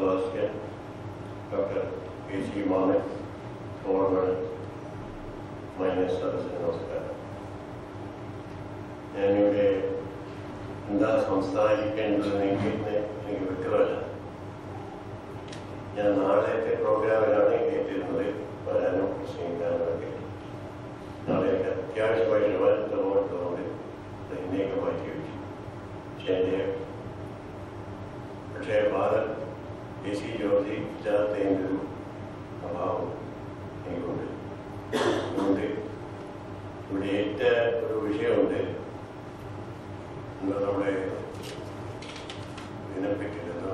Sebastian doctor P C മാമൻ ഓർമ്മ മാന്യ സദസ്സിന് നമസ്കാരം ഞാനിവിടെ എന്താ സംസാരിക്കേണ്ടതെന്ന് എനിക്ക് എനിക്ക് വ്യക്തമല്ല ഞാൻ നാളത്തെ പ്രോഗ്രാമിലാണ് ഏറ്റിരുന്നത് വരാനും പ്രസംഗിക്കാനും ഒക്കെ നാളെ എനിക്ക് അത്യാവശ്യമായിട്ട് വരുന്നതുകൊണ്ട് ഇന്നേക്ക് മാറ്റി വെച്ചു പക്ഷേ എൻ്റെ പക്ഷേ ഭാരത് എ സി ജോർജി ഇല്ലാത്തതിൻ്റെ ഒരു അഭാവം എനിക്കുണ്ട് അതുകൊണ്ട് ഇവിടെ ഏറ്റ ഒരു വിഷയമുണ്ട് എന്താ നമ്മുടെ ഇതിനെപ്പറ്റിയില്ല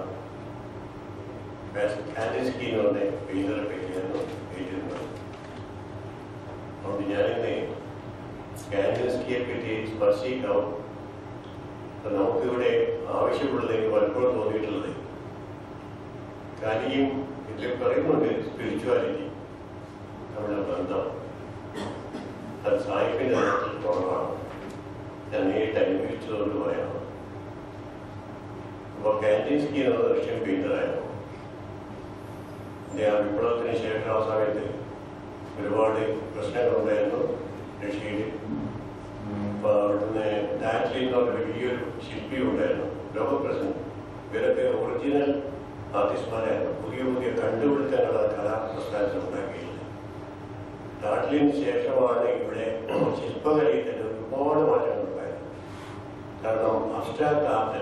കാലിസ്കി എന്ന് പറഞ്ഞ പെയിന്ററെ പറ്റിയായിരുന്നു എഴുതുന്നത് അതുകൊണ്ട് ഞാനിന്ന് കാലിസ്കിയെ പറ്റി സ്പർശിക്കാം അപ്പൊ നമുക്കിവിടെ ആവശ്യമുള്ളത് എനിക്ക് പലപ്പോഴും തോന്നിയിട്ടുള്ളത് കലിയും ഇതിൽ പറയുന്നുണ്ട് സ്പിരിച്വാലിറ്റി നമ്മുടെ ബന്ധം അത് സാഹിബിന്റെ നേതൃത്വത്തിൽ കുറവാണ് ഞാൻ നേരിട്ട് അനുഭവിച്ചതുകൊണ്ട് പറയാം അപ്പോൾ കാൻറ്റീൻസ്കി എന്ന റഷ്യൻ പെയിന്ററായിരുന്നു ഇന്ത്യ വിപ്ലവത്തിന് ശേഷം ആ സമയത്ത് ഒരുപാട് പ്രശ്നങ്ങളുണ്ടായിരുന്നു റഷ്യയിൽ അപ്പോൾ അവിടുന്ന് ഡാറ്റ്ലി എന്ന് പറഞ്ഞ വലിയൊരു ശില്പി ഉണ്ടായിരുന്നു ലോകപ്രസിഡന്റ് ഇവരൊക്കെ ഒറിജിനൽ ആർട്ടിസ്റ്റ്മാരായിരുന്നു പുതിയ പുതിയ കണ്ടുപിടുത്തങ്ങൾ കലാപ്രസ്ഥാനത്തിൽ ഉണ്ടാക്കിയിട്ടുണ്ട് ഡാറ്റ്ലിന് ശേഷമാണ് ഇവിടെ ശില്പകലയിൽ തന്നെ ഒരുപാട് മാറ്റങ്ങൾ ഉണ്ടായത് കാരണം അബ്സ്ട്രാക്ട് ആർട്ട്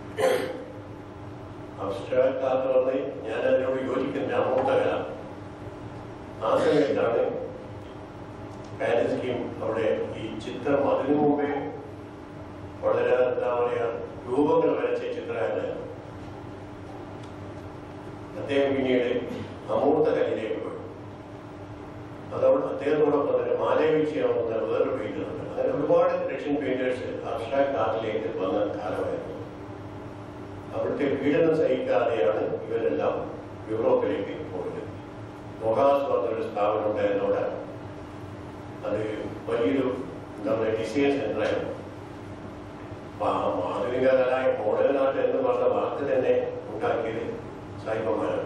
അബ്സ്ട്രാക്ട് ആർട്ട് പറഞ്ഞ് ഞാൻ അതിനോട് യോജിക്കുന്നില്ല അമൂർത്ത കല ആ സമയത്താണ് പാരിസ്കിയും അവിടെ ഈ ചിത്രം അതിനു മുമ്പേ വളരെ എന്താ പറയാ രൂപങ്ങൾ വരച്ച ചിത്രകാരനായിരുന്നു അദ്ദേഹം പിന്നീട് അമൂർത്ത കലയിലേക്ക് പോയി അതോട് അദ്ദേഹത്തോടൊപ്പം തന്നെ മാലവീക്ഷിയാവുന്ന വേറൊരു പെയിന്ററുണ്ട് അങ്ങനെ ഒരുപാട് റഷ്യൻ പെയിന്റേഴ്സ് അബ്സ്ട്രാക്ട് ആർട്ടിലേക്ക് വന്ന കാലമായിരുന്നു അവിടുത്തെ പീഡനം സഹിക്കാതെയാണ് ഇവരെല്ലാം യൂറോപ്പിലേക്ക് പോയത് മൊഹാസ് പറഞ്ഞൊരു സ്ഥാപനം ഉണ്ടായിരുന്നു അവിടെ അത് വലിയൊരു എന്താ പറയുക ഡിസൈൻ സെന്ററായിരുന്നു അപ്പൊ ആ ആധുനിക കലായ മോഡേൺ ആർട്ട് എന്ന് പറഞ്ഞ വാക്ക് തന്നെ ഉണ്ടാക്കിയത് സായിപ്പന്മാരാണ്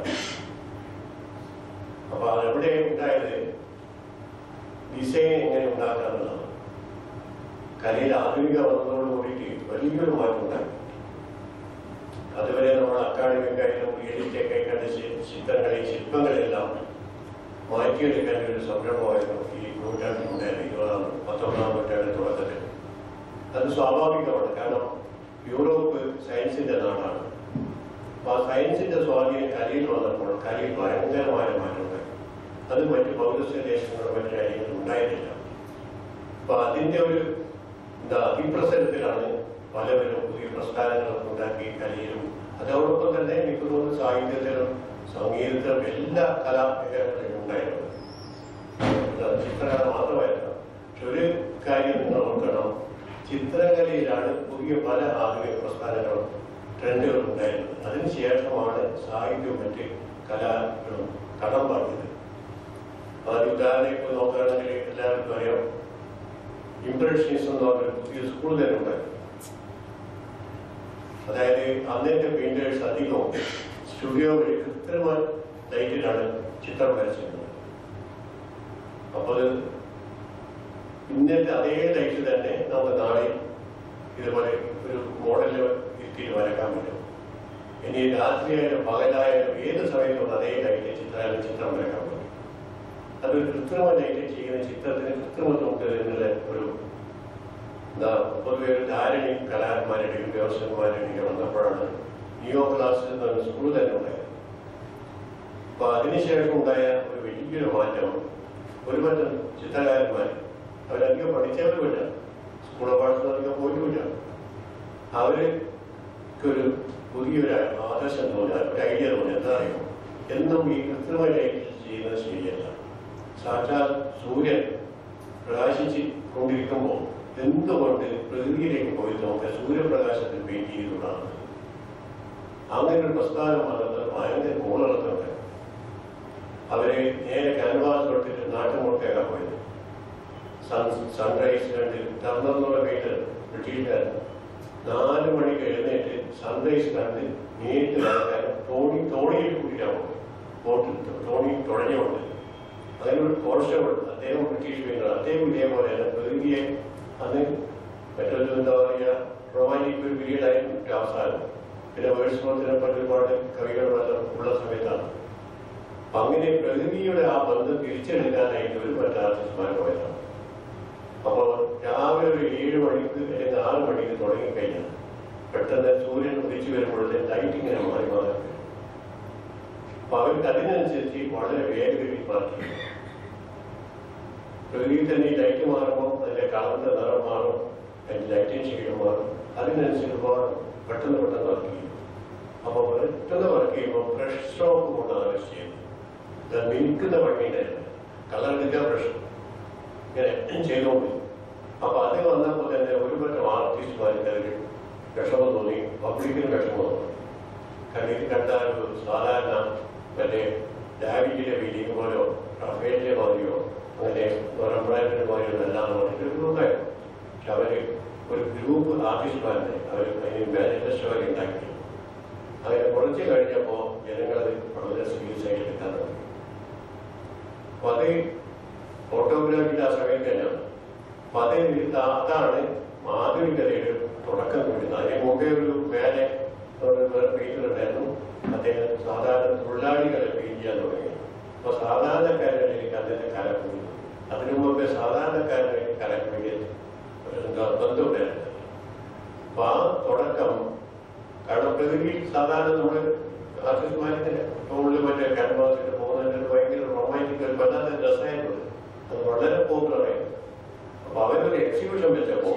അപ്പൊ അതെവിടെ ഉണ്ടായത് ഡിസൈൻ എങ്ങനെ ഉണ്ടാക്കാന്നുള്ളതാണ് കലയിൽ ആധുനിക വന്നതോട് കൂടിയിട്ട് വലിയൊരു മാറ്റം ഉണ്ടായി അതുവരെ നമ്മൾ അക്കാഡമിക്കായാലും എഡിറ്റൊക്കെ കണ്ട ചിത്രങ്ങളെ ശില്പങ്ങളെല്ലാം മാറ്റിയെടുക്കാൻ ഒരു സംരംഭമായിരുന്നു ഈ നൂറ്റാണ്ടിലുണ്ടായിരുന്നു ഇരുപതാം പത്തൊമ്പതാം നൂറ്റാണ്ടിൽ തുടക്കത്തിൽ അത് സ്വാഭാവികമാണ് കാരണം യൂറോപ്പ് സയൻസിന്റെ നാടാണ് അപ്പൊ ആ സയൻസിന്റെ സ്വാധീനം കലയിൽ വന്നപ്പോൾ കലയിൽ ഭയങ്കരമായ മാറ്റമുണ്ടായി അത് മറ്റ് പൗരസ്ത്യ ദേശങ്ങളോ മറ്റു രാജ്യങ്ങളിൽ ഉണ്ടായിട്ടില്ല അപ്പൊ അതിന്റെ ഒരു എന്താ അതിപ്രസരത്തിലാണ് പലവരും പുതിയ പ്രസ്ഥാനങ്ങളൊക്കെ ഉണ്ടാക്കി കലയിലും അതോടൊപ്പം തന്നെ എനിക്ക് തോന്നുന്നു സാഹിത്യത്തിലും സംഗീതത്തിലും എല്ലാ കലാമേഖലകളിലും ഉണ്ടായിരുന്നു അത് ചിത്രകല മാത്രമായിരുന്നു പക്ഷെ ഒരു കാര്യം നിങ്ങൾ ഓർക്കണം ചിത്രകലയിലാണ് പുതിയ പല ആധുനിക പ്രസ്ഥാനങ്ങളും ട്രെൻഡുകളും ഉണ്ടായിരുന്നത് അതിനുശേഷമാണ് സാഹിത്യവും മറ്റ് കലാകളും കടം പറഞ്ഞത് അത് ഉദാഹരണം ഇപ്പോൾ നോക്കുകയാണെങ്കിൽ എല്ലാവർക്കും അറിയാം ഇംപ്രഷനിസം എന്ന് പറഞ്ഞൊരു പുതിയ സ്കൂൾ തന്നെ ഉണ്ടായിരുന്നു അതായത് അന്നത്തെ പെയിന്റേഴ്സ് അധികവും സ്റ്റുഡിയോ വഴി കൃത്രിമ ലൈറ്റിലാണ് ചിത്രം വരച്ചിരുന്നത് അപ്പോൾ ഇന്നത്തെ അതേ ലൈറ്റ് തന്നെ നമുക്ക് നാളെ ഇതുപോലെ ഒരു മോഡലിൽ ഇരുത്തിയിട്ട് വരക്കാൻ പറ്റും ഇനി രാത്രിയായാലും പകലായാലും ഏത് സമയത്തും അതേ ലൈറ്റ് ചിത്രം ചിത്രം വരക്കാൻ പറ്റും അതൊരു കൃത്രിമ ലൈറ്റ് ചെയ്യുന്ന ചിത്രത്തിന് കൃത്രിമത്വം ഉണ്ട് എന്നുള്ള ഒരു എന്താ പൊതുവെ ഒരു ധാരണ കലാകാരന്മാരുടെയും വ്യവസായന്മാരുടെയും വന്നപ്പോഴാണ് നിയോ ക്ലാസ് എന്ന് പറഞ്ഞ സ്കൂൾ തന്നെ ഉണ്ടായത് അപ്പൊ അതിനുശേഷം ഉണ്ടായ ഒരു വലിയൊരു മാറ്റം ഒരു പറ്റം ചിത്രകാരന്മാർ അവരധികം പഠിച്ചവരുമില്ല സ്കൂളോ പാഠത്തിൽ അധികം പോയിട്ടുമില്ല അവര് ഒരു പുതിയൊരു ആദർശം തോന്നിയ ഒരു ഐഡിയ തോന്നി എന്താ അറിയോ എന്നും ഈ കൃത്രിമ ലൈറ്റിൽ ചെയ്യുന്നത് ശരിയല്ല സാക്ഷാൽ സൂര്യൻ പ്രകാശിച്ച് കൊണ്ടിരിക്കുമ്പോൾ എന്തുകൊണ്ട് പ്രകൃതിയിലേക്ക് പോയി നമുക്ക് സൂര്യപ്രകാശത്തിൽ പെയിന്റ് ചെയ്തുകൊണ്ടാണ് അങ്ങനെ ഒരു പ്രസ്ഥാനം വന്നത് ഭയങ്കര മൂളത്തുണ്ട് അവര് നേരെ ക്യാൻവാസ് കൊടുത്തിട്ട് നാട്ടുമുട്ടയാണ് പോയത് സൺ സൺറൈസ് കണ്ട് ടർണെന്നുള്ള പെയിന്റർ ബ്രിട്ടീഷുകാരൻ നാല് മണിക്ക് എഴുന്നേറ്റ് സൺറൈസ് കണ്ട് നേരിട്ട് നടക്കാൻ തോണി തോണിയിൽ പോയി ബോട്ടിൽ തോണി തുഴഞ്ഞുകൊണ്ട് അങ്ങനെ ഒരു കോൺസ്റ്റബിൾ അദ്ദേഹം ബ്രിട്ടീഷ് പെയിന്റർ അദ്ദേഹം ഇതേപോലെ തന്നെ പ്രകൃതിയെ അന്ന് മറ്റൊരു എന്താ പറയുക റൊമാൻറ്റിക് ഒരു പീരീഡ് ആയിരുന്നു അവസാനം പിന്നെ വേഴ്സ്മോത്തിനെ പറ്റി ഒരുപാട് കവികൾ വല്ല ഉള്ള സമയത്താണ് അപ്പൊ അങ്ങനെ പ്രകൃതിയുടെ ആ ബന്ധം തിരിച്ചെടുക്കാനായിട്ട് ഒരു മറ്റു ആർട്ടിസ്റ്റ്മാർ പോയതാണ് അപ്പോൾ രാവിലെ ഒരു ഏഴ് മണിക്ക് അല്ലെങ്കിൽ ആറ് മണിക്ക് തുടങ്ങിക്കഴിഞ്ഞാൽ പെട്ടെന്ന് സൂര്യൻ ഉദിച്ചു വരുമ്പോഴത്തെ ലൈറ്റ് ഇങ്ങനെ മാറി മാറി വരും. അപ്പൊ അവർക്ക് അതിനനുസരിച്ച് വളരെ വേഗത്തിൽ മാറ്റി പ്രകൃതിയിൽ തന്നെ ഈ ലൈറ്റ് മാറുമ്പോൾ അതിന്റെ കളറിന്റെ നിറം മാറും അതിന്റെ ലൈറ്റിംഗ് ഷെയ്ഡ് മാറും അതിനനുസരിച്ച് ഒരുപാട് പെട്ടെന്ന് പെട്ടെന്ന് വർക്ക് ചെയ്യും അപ്പോൾ പെട്ടെന്ന് വർക്ക് ചെയ്യുമ്പോൾ ബ്രഷ് സ്ട്രോക്ക് കൊണ്ടാണ് അവർ ചെയ്യുന്നത് ഇത് മിനുക്കുന്ന പണിയുടെ കളർ എടുക്കുക ബ്രഷ് ഇങ്ങനെ ചെയ്തുകൊണ്ട് അപ്പൊ അത് വന്നപ്പോൾ തന്നെ ഒരു പറ്റം ആർട്ടിസ്റ്റ്മാർക്ക് അതിൽ വിഷമം തോന്നി പബ്ലിക്കിന് വിഷമം തോന്നി കാരണം ഇത് കണ്ടാൽ ഒരു സാധാരണ മറ്റേ ഡാവിഡിന്റെ ബിൽഡിംഗ് പോലെയോ റഫേലിന്റെ മാതിരിയോ അങ്ങനെ റംബ്രാൻഡിന്റെ മാതിരിയോ എല്ലാം പറഞ്ഞിട്ട് ഒരു ഗ്രൂപ്പായിരുന്നു പക്ഷെ അവര് ഒരു ഗ്രൂപ്പ് ആർട്ടിസ്റ്റ്മാരുടെ അവർ അതിന് മാനിഫെസ്റ്റോ വരെ ഉണ്ടാക്കി അങ്ങനെ കുറച്ച് കഴിഞ്ഞപ്പോൾ ജനങ്ങളത് വളരെ സീരിയസ് ആയിട്ട് എടുക്കാൻ തുടങ്ങി അപ്പൊ അത് ഫോട്ടോഗ്രാഫിയുടെ ആ സമയത്ത് തന്നെയാണ് അപ്പൊ അത് ഇത് അതാണ് മാധവികതയുടെ തുടക്കം കുറിക്കുന്നത് അതിന് മുമ്പേ ഒരു മേലെ പെയിന്റർ ഉണ്ടായിരുന്നു അദ്ദേഹം സാധാരണ തൊഴിലാളികളെ പെയിന്റ് ചെയ്യാൻ തുടങ്ങി അപ്പൊ സാധാരണക്കാരിലേക്ക് അദ്ദേഹത്തെ കലക്കൂടി അതിനു മുമ്പേ സാധാരണക്കാരിലേക്ക് കലക്കൂടി എന്താ ബന്ധമുണ്ടായിരുന്നു അപ്പൊ ആ തുടക്കം കാരണം പ്രകൃതിയിൽ സാധാരണ നമ്മൾ ആർട്ടിസ്റ്റ്മാരുടെ ടോണിൽ മറ്റേ ക്യാൻവാസിൽ പോകുന്നതിന് ഭയങ്കര റൊമാൻറ്റിക് ഒരു വല്ലാത്ത രസമായിരുന്നു അത് വളരെ പോപ്പുലറായിരുന്നു അപ്പൊ അവരൊരു എക്സിബിഷൻ വെച്ചപ്പോ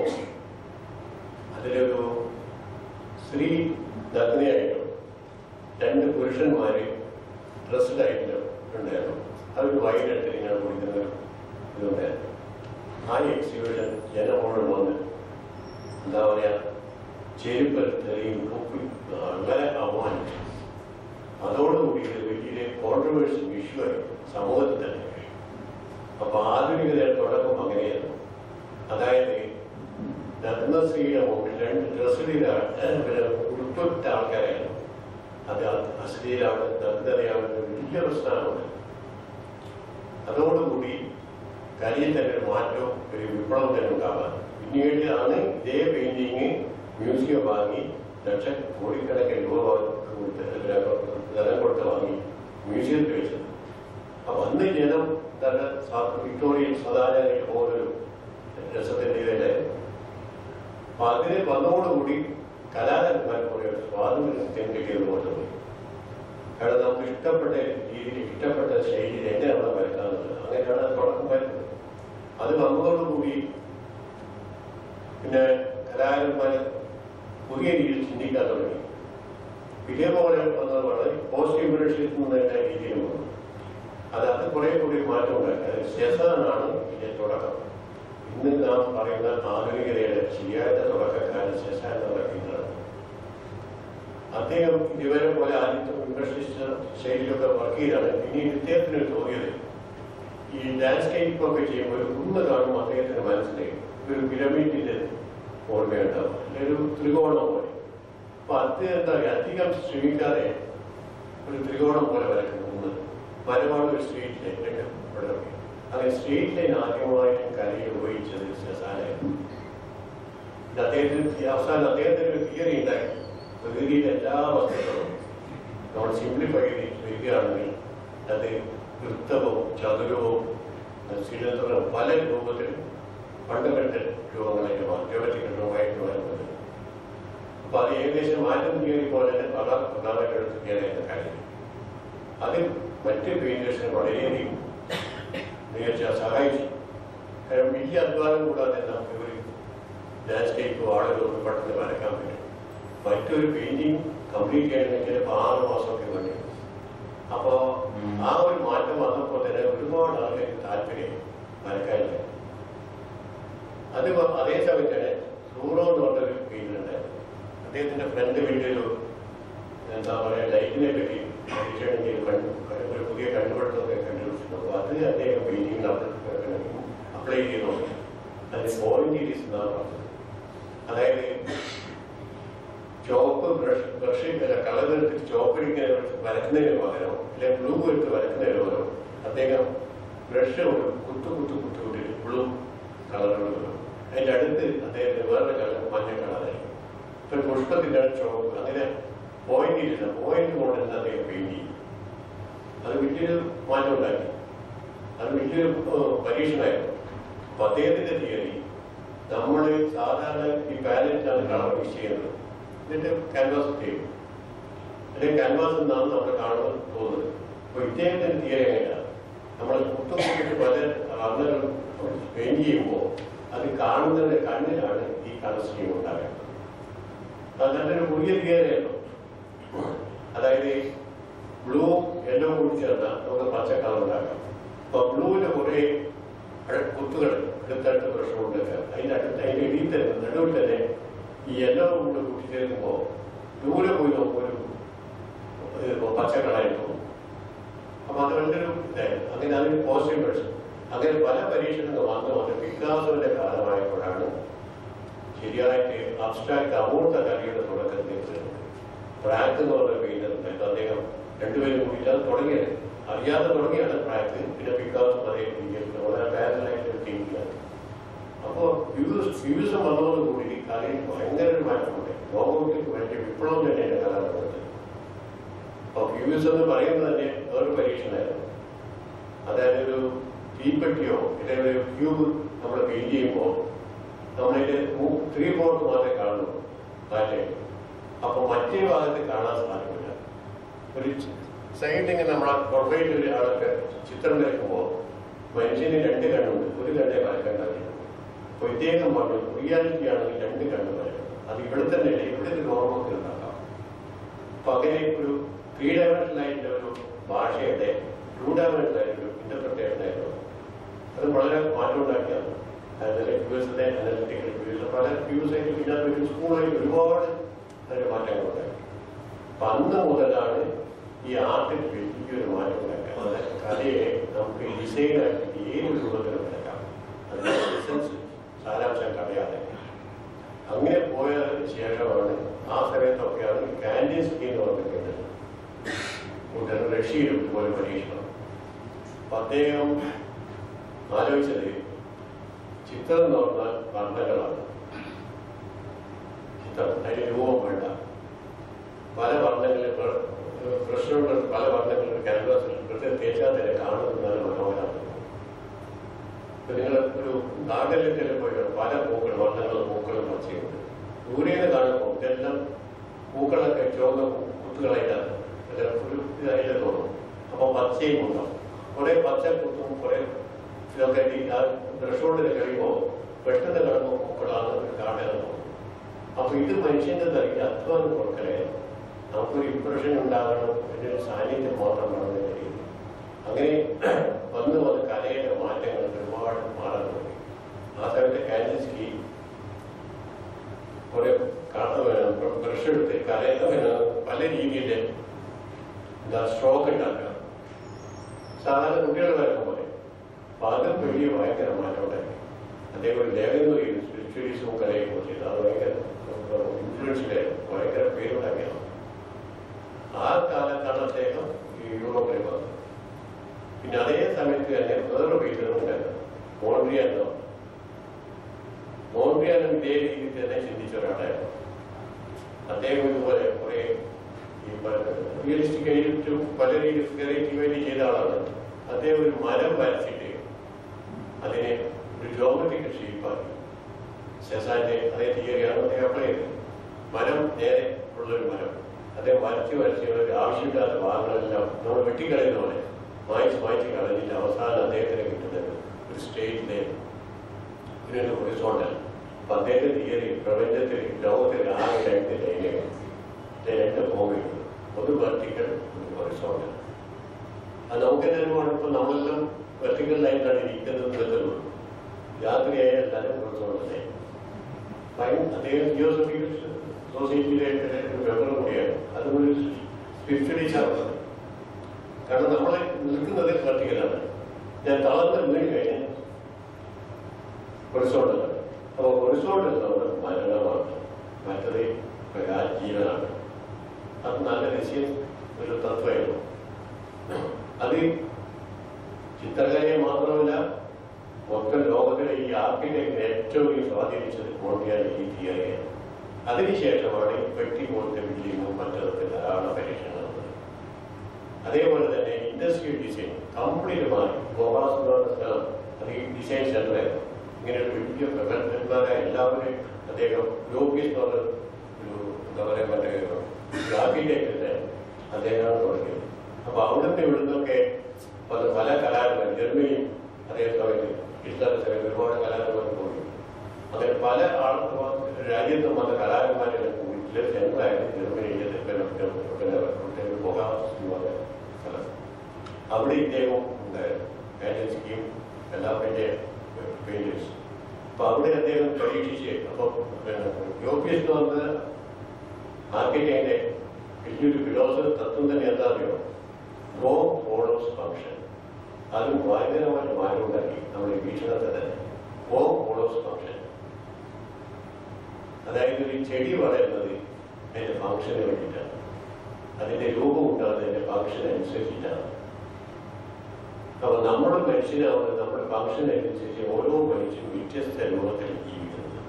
അതിലൊരു സ്ത്രീ നഗ്നയായിട്ടും രണ്ട് പുരുഷന്മാര് ഡ്രസ്ഡായിട്ടും ഉണ്ടായിരുന്നു അവർ വൈകിട്ട് ഇങ്ങനെ കുടിക്കുന്ന ഇതുണ്ടായിരുന്നു ആ എക്സിബിഷൻ ജനം മുഴുവൻ വന്ന് എന്താ പറയാ ചെരുപ്പെടുത്തുകയും കുപ്പി അങ്ങനെ അവമാനിച്ചു അതോടുകൂടി ഇത് വലിയ കോൺട്രവേഴ്സി വിഷയമായി സമൂഹത്തിൽ തന്നെ അപ്പൊ ആധുനികതയുടെ തുടക്കം അങ്ങനെയായിരുന്നു അതായത് നഗ്നശ്രീയുടെ മുമ്പിൽ രണ്ട് ഡ്രസ്സിലെ ഉൾപ്പെട്ട ആൾക്കാരായിരുന്നു അത് അശ്ലീലാണ് നഗ്നതയാണ് ഒരു വലിയ പ്രശ്നമാണ് അതോടുകൂടി കലയിൽ തന്നെ ഒരു മാറ്റവും ഒരു വിപ്ലവം തന്നെ ഉണ്ടാകാൻ പിന്നീട് ആണ് ഇതേ പെയിന്റിങ് മ്യൂസിയം വാങ്ങി ലക്ഷ കോടിക്കണക്കിന് രൂപ കൊടുത്ത് ധനം കൊടുത്ത് വാങ്ങി മ്യൂസിയത്തിൽ വെച്ചത് അപ്പൊ അന്ന് ജനം തന്നെ വിക്ടോറിയൻ സദാചാരയിൽ പോകുന്നൊരു രസത്തിന്റെ ഇതല്ലേ അപ്പൊ അതിന് വന്നതോടുകൂടി കലാകാരന്മാർ കുറെ സ്വാതന്ത്ര്യം കിട്ടിയത് കൊണ്ടുപോയി കാരണം നമുക്ക് ഇഷ്ടപ്പെട്ട രീതിയിൽ ഇഷ്ടപ്പെട്ട ശൈലിയിൽ എങ്ങനെയാണ് വരക്കാറുള്ളത് അങ്ങനെയാണ് അത് തുടക്കം വരുന്നത് അത് വന്നതോടുകൂടി പിന്നെ കലാകാരന്മാർ പുതിയ രീതിയിൽ ചിന്തിക്കാൻ തുടങ്ങി ഇതേപോലെ വന്നതാണ് പോസ്റ്റ് ഇംപ്രഷനിൽ നിന്ന് തന്നെ രീതിയിൽ വന്നു അത് അത് കുറെ കൂടി മാറ്റം ഉണ്ടാക്കി അത് ശേഷനാണ് ഇതിന്റെ തുടക്കം ഇന്ന് നാം പറയുന്ന ആധുനികതയുടെ ശരിയായ തുടക്കക്കാരൻ ശേഷാൻ നടക്കുന്നതാണ് അദ്ദേഹം ഇതുവരെ പോലെ ആദ്യത്തെ ഇംപ്രഷനിസ്റ്റ് ശൈലിയൊക്കെ വർക്ക് ചെയ്താണ് പിന്നീട് ഇദ്ദേഹത്തിന് തോന്നിയത് ഈ ലാൻഡ്സ്കേപ്പ് ഒക്കെ ചെയ്യുമ്പോൾ ഒരു കുന്ന് കാണുമ്പോൾ അദ്ദേഹത്തിന് മനസ്സിലായി ഒരു പിരമിഡിന്റെ ഓർമ്മയുണ്ടാവും അല്ലെങ്കിൽ ഒരു ത്രികോണം പോലെ അപ്പൊ അത് എന്താ പറയുക അധികം ശ്രമിക്കാതെ ഒരു ത്രികോണം പോലെ വരയ്ക്കുന്നു ഒന്ന് മലബാർ ഒരു സ്ട്രീറ്റ് ലൈൻ ഇവിടെ അങ്ങനെ സ്ട്രീറ്റ് ലൈൻ ആദ്യമായിട്ടും കലയിൽ ഉപയോഗിച്ചത് ശസാനായിരുന്നു ഇത് അദ്ദേഹത്തിന് അവസാനം അദ്ദേഹത്തിന് ഒരു തിയറി ഉണ്ടായി പ്രകൃതിയിലെ എല്ലാ വസ്തുക്കളും നമ്മൾ സിംപ്ലിഫൈ ചെയ്ത് വരികയാണെങ്കിൽ അത് വൃത്തവും ചതുരവും സിലിണ്ടറും പല രൂപത്തിലും ഫണ്ടമെന്റൽ രൂപങ്ങളായിട്ട് മാറും ജോമെട്രിക്കൽ രൂപമായിട്ട് വരുന്നത് അപ്പൊ അത് ഏകദേശം മാറ്റം തിയറി പോലെ തന്നെ പല പ്രധാനപ്പെട്ട എടുത്ത് ചെയ്യാനായിട്ട് കാര്യം അത് മറ്റ് പെയിന്റേഴ്സിനെ വളരെയധികം മികച്ച സഹായിച്ചു കാരണം വലിയ അധ്വാനം കൂടാതെ നമുക്ക് ഒരു ലാൻഡ്സ്കേപ്പ് ആളുകൾക്ക് പെട്ടെന്ന് വരയ്ക്കാൻ പറ്റും മറ്റൊരു പെയിന്റിങ് കംപ്ലീറ്റ് ചെയ്യണമെങ്കിൽ ചിലപ്പോൾ ആറ് മാസമൊക്കെ വേണ്ടി വരും. അപ്പോ ആ ഒരു മാറ്റം വന്നപ്പോൾ തന്നെ ഒരുപാട് ആളുകൾക്ക് താല്പര്യം വരക്കാനില്ല അത് വ- അതേ സമയത്ത് തന്നെ സൂറോ എന്ന് പറഞ്ഞൊരു പെയിന്റർ ഉണ്ടായിരുന്നു അദ്ദേഹത്തിന്റെ ഫ്രണ്ട് വീട്ടിലൊരു എന്താ പറയാ ലൈറ്റിനെ പറ്റി പരീക്ഷണം ചെയ്ത് കണ്ടു ഒരു പുതിയ കണ്ടുപിടുത്തമൊക്കെ കണ്ടുപിടിച്ചു അപ്പൊ അത് അദ്ദേഹം പെയിന്റിംഗ് അപ്ലൈ ചെയ്തു അതിന് പോയിന്റ് എന്നാണ് പറഞ്ഞത് അതായത് ചുവപ്പ് ബ്രഷ് ബ്രഷ് ബ്രഷ് അല്ല കളർ എടുത്ത് ചോപ്പടിക്കാൻ വരക്കുന്നതിന് പകരം അല്ലെങ്കിൽ ബ്ലൂ എടുത്ത് വരക്കുന്നതിന് പകരം അദ്ദേഹം ബ്രഷ് ഒരു കുത്തു കുത്തു കുത്തു കൂട്ടിയിട്ട് ബ്ലൂ കളറുകൾ വരും അതിൻ്റെ അടുത്ത് അദ്ദേഹത്തിന് വേറെ കളർ മഞ്ഞ കളറായി ഇപ്പൊ പുഷ്പത്തിന്റെ ചോപ്പ് അങ്ങനെ പോയിന്റ് ഇല്ല പോയിന്റ് കൊണ്ടുവന്ന് അദ്ദേഹം പെയിന്റ് ചെയ്യും അത് വലിയൊരു മാറ്റം ഉണ്ടാക്കി അത് വലിയൊരു ഏഹ്, പരീക്ഷണമായിരുന്നു അപ്പൊ അദ്ദേഹത്തിന്റെ തിയറി നമ്മൾ സാധാരണ ഈ പാലറ്റിലാണ് കളർ മിക്സ് ചെയ്യുന്നത് എന്നിട്ട് ക്യാൻവാസ് ചെയ്യും അല്ലെങ്കിൽ ക്യാൻവാസ് എന്നാണ് നമ്മൾ കാണുന്നത് തോന്നുന്നത് അപ്പൊ ഇദ്ദേഹത്തിന്റെ തിയറി എങ്ങനെയാണ് നമ്മൾ കുത്തുകൂട്ടിട്ട് പല വർണ്ണങ്ങൾ പെയിന്റ് ചെയ്യുമ്പോൾ അത് കാണുന്നതിന്റെ കണ്ണിലാണ് ഈ കളർ സ്കീം ഉണ്ടാകുന്നത് അത് നല്ലൊരു പുതിയ തിയറിയല്ലോ അതായത് ബ്ലൂ യെല്ലോ കൂടി ചേർന്നാൽ നമുക്ക് പച്ച കളർ ഉണ്ടാക്കാം അപ്പൊ ബ്ലൂവിന് കുറെ കുത്തുകൾ അടുത്തടുത്ത പ്രശ്നമുണ്ട് അതിന്റെ അടുത്ത് അതിന്റെ ഇടയിൽ തന്നെ നടുവിൽ തന്നെ ഈ യെല്ലോ കൂടെ കൂട്ടിച്ചേർക്കുമ്പോൾ ദൂരെ പോയി നമുക്കൊരു ഒരു പച്ച കളറായി തോന്നും അപ്പൊ അത് വലിയൊരു ഇതായിരുന്നു അങ്ങനെ അതിന് പോസിറ്റീവ് പ്രശ്നം അങ്ങനെ പല പരീക്ഷണങ്ങൾ വന്നു വന്ന് പിക്കാസോന്റെ കാലമായപ്പോഴാണ് ശരിയായിട്ട് അബ്സ്ട്രാക്ട് അമൂർത്ത കലയുടെ തുടക്കത്തിൽ വരുന്നത് പ്രാക്ക് എന്ന് പറഞ്ഞ പെയിന്റർ അദ്ദേഹം രണ്ടുപേരും കൂടിയിട്ടാണ് തുടങ്ങിയത് അറിയാതെ തുടങ്ങിയാണ് പ്രാക്ക് പിന്നെ പിക്കാസും അതേ രീതിയിൽ വളരെ പാരലായിട്ട് തിങ്കിങ് അപ്പോ ഫ്യൂസ് ഫ്യൂസം വന്നതോടുകൂടി കലയിൽ ഭയങ്കര ഒരു മാറ്റമുണ്ട് ലോകത്തേക്ക് വലിയ വിപ്ലവം തന്നെയാണ് കല നടന്നത് അപ്പൊ ഫ്യൂസ് എന്ന് പറയുന്നത് തന്നെ വേറൊരു പരീക്ഷണമായിരുന്നു അതായത് ഒരു തീപ്പെട്ടിയോ അല്ലെങ്കിൽ ഒരു ക്യൂബ് നമ്മൾ പെയിന്റ് ചെയ്യുമ്പോൾ നമ്മളിത് ത്രീ ഫോർത്ത് മാത്രമേ കാണുള്ളൂ കാറ്റേ അപ്പൊ മറ്റേ ഭാഗത്ത് കാണാൻ സാധിക്കില്ല ഒരു സൈഡ് ഇങ്ങനെ നമ്മളെ പ്രൊഫൈലിൽ ഒരാളൊക്കെ ചിത്രം വരയ്ക്കുമ്പോൾ മനുഷ്യന് രണ്ട് കണ്ണുണ്ട് ഒരു കണ്ണേ വരക്കാൻ കഴിയുള്ളൂ അപ്പൊ ഇദ്ദേഹം പറഞ്ഞു റിയാലിറ്റി ആണെങ്കിൽ രണ്ട് കണ്ണ് വരക്കണം അത് ഇവിടെ തന്നെ അല്ലേ ഇവിടെ ഒരു നോർമൊക്കെ ഉണ്ടാക്കാം അപ്പൊ അങ്ങനെ ഒരു ത്രീ ഡയമെൻഷനായിട്ടുള്ള ഒരു ഭാഷയുടെ ടു ഡയമെൻഷനായിട്ടൊരു ഇന്റർപ്രിട്ടേഷൻ ആയിരുന്നു അത് വളരെ മാറ്റം ഉണ്ടാക്കിയാണ് അതായത് യു എസിലെ അനലിറ്റിക്കൽ വ്യൂസ് പല വ്യൂസ് ആയിട്ട് പിന്നെ ഒരു സ്കൂളായിട്ട് ഒരുപാട് അതിന് മാറ്റങ്ങൾ ഉണ്ടാക്കി അപ്പൊ അന്ന് മുതലാണ് ഈ ആർട്ടിൽ വലിയൊരു മാറ്റം ഉണ്ടാക്കുക അതായത് കലയെ നമുക്ക് ഡിസൈനായിട്ട് ഏത് രൂപത്തിലും എടുക്കാം അതിന്റെ എസൻസ് സാരാംശം കളയാതെ അങ്ങനെ പോയതിന് ശേഷമാണ് ആ സമയത്തൊക്കെയാണ് കാൻഡീൻ സ്കീം എന്ന് പറഞ്ഞിട്ടുണ്ട് കൂട്ടുകാർ റഷ്യയിലും ഇതുപോലെ പരീക്ഷണം അപ്പൊ അദ്ദേഹം ആലോചിച്ചത് ചിത്രം എന്ന് പറഞ്ഞാൽ വർണ്ണങ്ങളാണ് ചിത്രം അതിന് രൂപം വേണ്ട പല വർണ്ണങ്ങളിൽ പ്രശ്നമുള്ള പല വർണ്ണങ്ങളിൽ ക്യാൻവാസിൽ പ്രത്യേകം തേച്ചാൽ തന്നെ കാണുന്നതാണ് മനോഹരമാണ് ഇപ്പൊ നിങ്ങൾ ഒരു നാഗരികത്തിൽ പോയി പല പൂക്കൾ വർണ്ണങ്ങളും പൂക്കളും പച്ചയുണ്ട് ദൂരെ നിന്ന് കാണുമ്പോൾ ഇതെല്ലാം പൂക്കളൊക്കെ ചുവന്ന കുത്തുകളായിട്ടാണ് അല്ല ഒരു ഇതായിട്ട് തോന്നും അപ്പൊ പച്ചയും ഉണ്ടാവും കുറെ പച്ച കുത്തും കുറെ ഇതൊക്കെ ഈ ആ ബ്രഷ് കൊണ്ട് കഴിയുമ്പോൾ പെട്ടെന്ന് കാണുമ്പോൾ പൂക്കളാണ് കാണാൻ തോന്നും അപ്പൊ ഇത് മനുഷ്യന്റെ തലയ്ക്ക് അധ്വാനം കൊടുക്കലായിരുന്നു നമുക്കൊരു ഇംപ്രഷൻ ഉണ്ടാകണം അതിന്റെ ഒരു സാന്നിധ്യം മാത്രം പറഞ്ഞു കഴിയും അങ്ങനെ വന്ന് വന്ന് കലയുടെ മാറ്റങ്ങൾ ഒരുപാട് മാറാൻ തുടങ്ങി ആ സമയത്ത് കാൻഡിസ്കി കുറെ ബ്രഷ് എടുത്ത് കലയുടെ പല രീതിയിൽ എന്താ സ്ട്രോക്ക് ഉണ്ടാക്കുക സാധാരണ കുട്ടികൾ വരക്കും പോലെ അപ്പൊ അത് വലിയ ഭയങ്കര മാറ്റം ഉണ്ടാക്കി അദ്ദേഹം ഒരു ലേഖനം ചെയ്തു സ്പിരിച്വലിസവും കലയെ കുറിച്ച് അത് ഭയങ്കര ഇൻഫ്ലുവൻസിലായിരുന്നു ഭയങ്കര പേരുണ്ടാക്കിയതാണ് ആ കാലത്താണ് അദ്ദേഹം ഈ യൂറോപ്പിൽ വന്നത് പിന്നെ അതേ സമയത്ത് തന്നെ വേറൊരു പേരുണ്ടായിരുന്നു മോൺട്രിയാൻ എന്ന് പറഞ്ഞു. മോൺട്രിയാനും ഇതേ രീതിയിൽ തന്നെ ചിന്തിച്ച ഒരാളായിരുന്നു അദ്ദേഹം ഇതുപോലെ കുറെ ഈ റിയലിസ്റ്റിക് ആയിട്ട് പല രീതിയിൽ ക്രിയേറ്റീവായിട്ട് ചെയ്ത ആളാണ് അദ്ദേഹം ഒരു മരം വരച്ചിട്ട് അതിനെ ഒരു ജോമെട്രിക്കൽ ഷേപ്പാക്കി സെസാന്റെ അതേ തിയറിയാണ് അദ്ദേഹം അപ്ലൈ ചെയ്തത് മരം നേരെ ഉള്ളൊരു മരം അദ്ദേഹം വരച്ച് വരച്ച് ഒരു ആവശ്യമില്ലാത്ത ഭാഗങ്ങളെല്ലാം നമ്മൾ വെട്ടിക്കളയുന്ന പോലെ വായിച്ച് വായിച്ച് കളഞ്ഞിട്ട് അവസാനം അദ്ദേഹത്തിന് കിട്ടുന്നത് ഒരു സ്റ്റേറ്റിലെ ഒരു ഹൊറിസോണ്ടൽ അപ്പൊ അദ്ദേഹത്തിന്റെ തിയറി പ്രപഞ്ചത്തിൽ ലോകത്തിൽ ആകെ രണ്ട് ലൈനുകൾ രണ്ട് ഭൂമിയുണ്ട് ഒന്ന് വെർട്ടിക്കൽ ഒന്ന് ഹൊറിസോണ്ടൽ അത് നമുക്ക് എല്ലാവരും ഇപ്പൊ നമ്മളെല്ലാം വെർട്ടിക്കൽ ലൈനിലാണ് ഇരിക്കുന്നത് എന്നുള്ളൂ രാത്രിയായാൽ എല്ലാവരും ഹൊറിസോണ്ടൽ ലൈൻ അദ്ദേഹം ജിയോസഫിക്കൽ സൊസൈറ്റിയിലെ ഒരു മെമ്പർ കൂടിയാണ് അതുകൊണ്ട് സ്പിരിച്വലി ചേർന്നത് കാരണം നമ്മൾ നിൽക്കുന്നത് വെർട്ടിക്കലാണ് ഞാൻ തളർന്ന് വീണ് കഴിഞ്ഞാൽ ഹൊറിസോണ്ടലാണ് അപ്പോൾ ഹൊറിസോണ്ടൽ നമ്മൾ മരണമാണ് മറ്റത് പ്രകാശ ജീവനാണ് അത് നല്ല ഡിസൈൻ ഒരു തത്വമായിരുന്നു അത് ചിത്രകലയെ മാത്രമല്ല മൊത്തം ലോകത്തിലെ ഈ ആർക്കിടെക്റ്റിനെ ഏറ്റവും ഈ സ്വാധീനിച്ചത് മോണ്ടിയാൽ ഈ തിയറിയാണ് അതിനുശേഷമാണ് ഈ പെട്ടി പോലത്തെ ബിൽഡിങ്ങും മറ്റതൊക്കെ ധാരാളം പരീക്ഷണം നടന്നത് അതേപോലെ തന്നെ ഇൻഡസ്ട്രിയൽ ഡിസൈൻ കംപ്ലീറ്റ് മാറി ഗോവാസ് എന്ന് പറഞ്ഞ സ്ഥലം അത് ഈ ഡിസൈൻ സെന്ററായിരുന്നു ഇങ്ങനെ ഒരു വലിയ പ്രഗത്ഭന്മാരായ എല്ലാവരെയും അദ്ദേഹം യൂറോപ്യൻ എന്ന് പറഞ്ഞ ഒരു എന്താ പറയുക മറ്റേ ആർക്കിടെക്റ്റിന്റെ അദ്ദേഹമാണ് തുടങ്ങിയത് അപ്പൊ അവിടുത്തെ ഇവിടുന്നൊക്കെ പല പല കലാകാരന്മാർ ജർമ്മനിയും അതേ സമയത്ത് ഹിറ്റ്ലറിന്റെ സമയത്ത് ഒരുപാട് കലാകാരന്മാർ പോയി അങ്ങനെ പല ആൾക്കും രാജ്യത്തും വന്ന കലാകാരന്മാരെ വീട്ടിലെ സെൻട്രായിരുന്നു ജർമ്മനിയിലെ പിന്നെ പിന്നെ ബൊഹാസ് എന്ന് പറഞ്ഞ സ്ഥലം അവിടെ ഇദ്ദേഹം ഉണ്ടായിരുന്നു കാൻഡൻസ്കിയും എല്ലാ വലിയ പെയിന്റേഴ്സ് അപ്പൊ അവിടെ അദ്ദേഹം പരീക്ഷിച്ച് അപ്പൊ യോഗ്യസ് എന്ന് പറഞ്ഞ മാർക്കറ്റിന്റെ വലിയൊരു ഫിലോസഫി തത്വം തന്നെ എന്താ അറിയോ ഗോ ഫോളോസ് ഫംഗ്ഷൻ അതും ഭയങ്കരമായിട്ട് മാറ്റം ഉണ്ടാക്കി നമ്മുടെ വീക്ഷണത്തെ തന്നെ ഗോ ഫോളോസ് ഫംഗ്ഷൻ അതായത് ഒരു ചെടി വളരുന്നത് അതിന്റെ ഫംഗ്ഷന് വേണ്ടിയിട്ടാണ് അതിന്റെ രൂപം ഉണ്ടാകുന്നതിന്റെ ഫംഗ്ഷൻ അനുസരിച്ചിട്ടാണ് അപ്പൊ നമ്മുടെ മനുഷ്യനാവുന്നത് നമ്മുടെ ഫംഗ്ഷൻ അനുസരിച്ച് ഓരോ മനുഷ്യനും വ്യത്യസ്ത രൂപത്തിൽ ജീവിക്കുന്നത്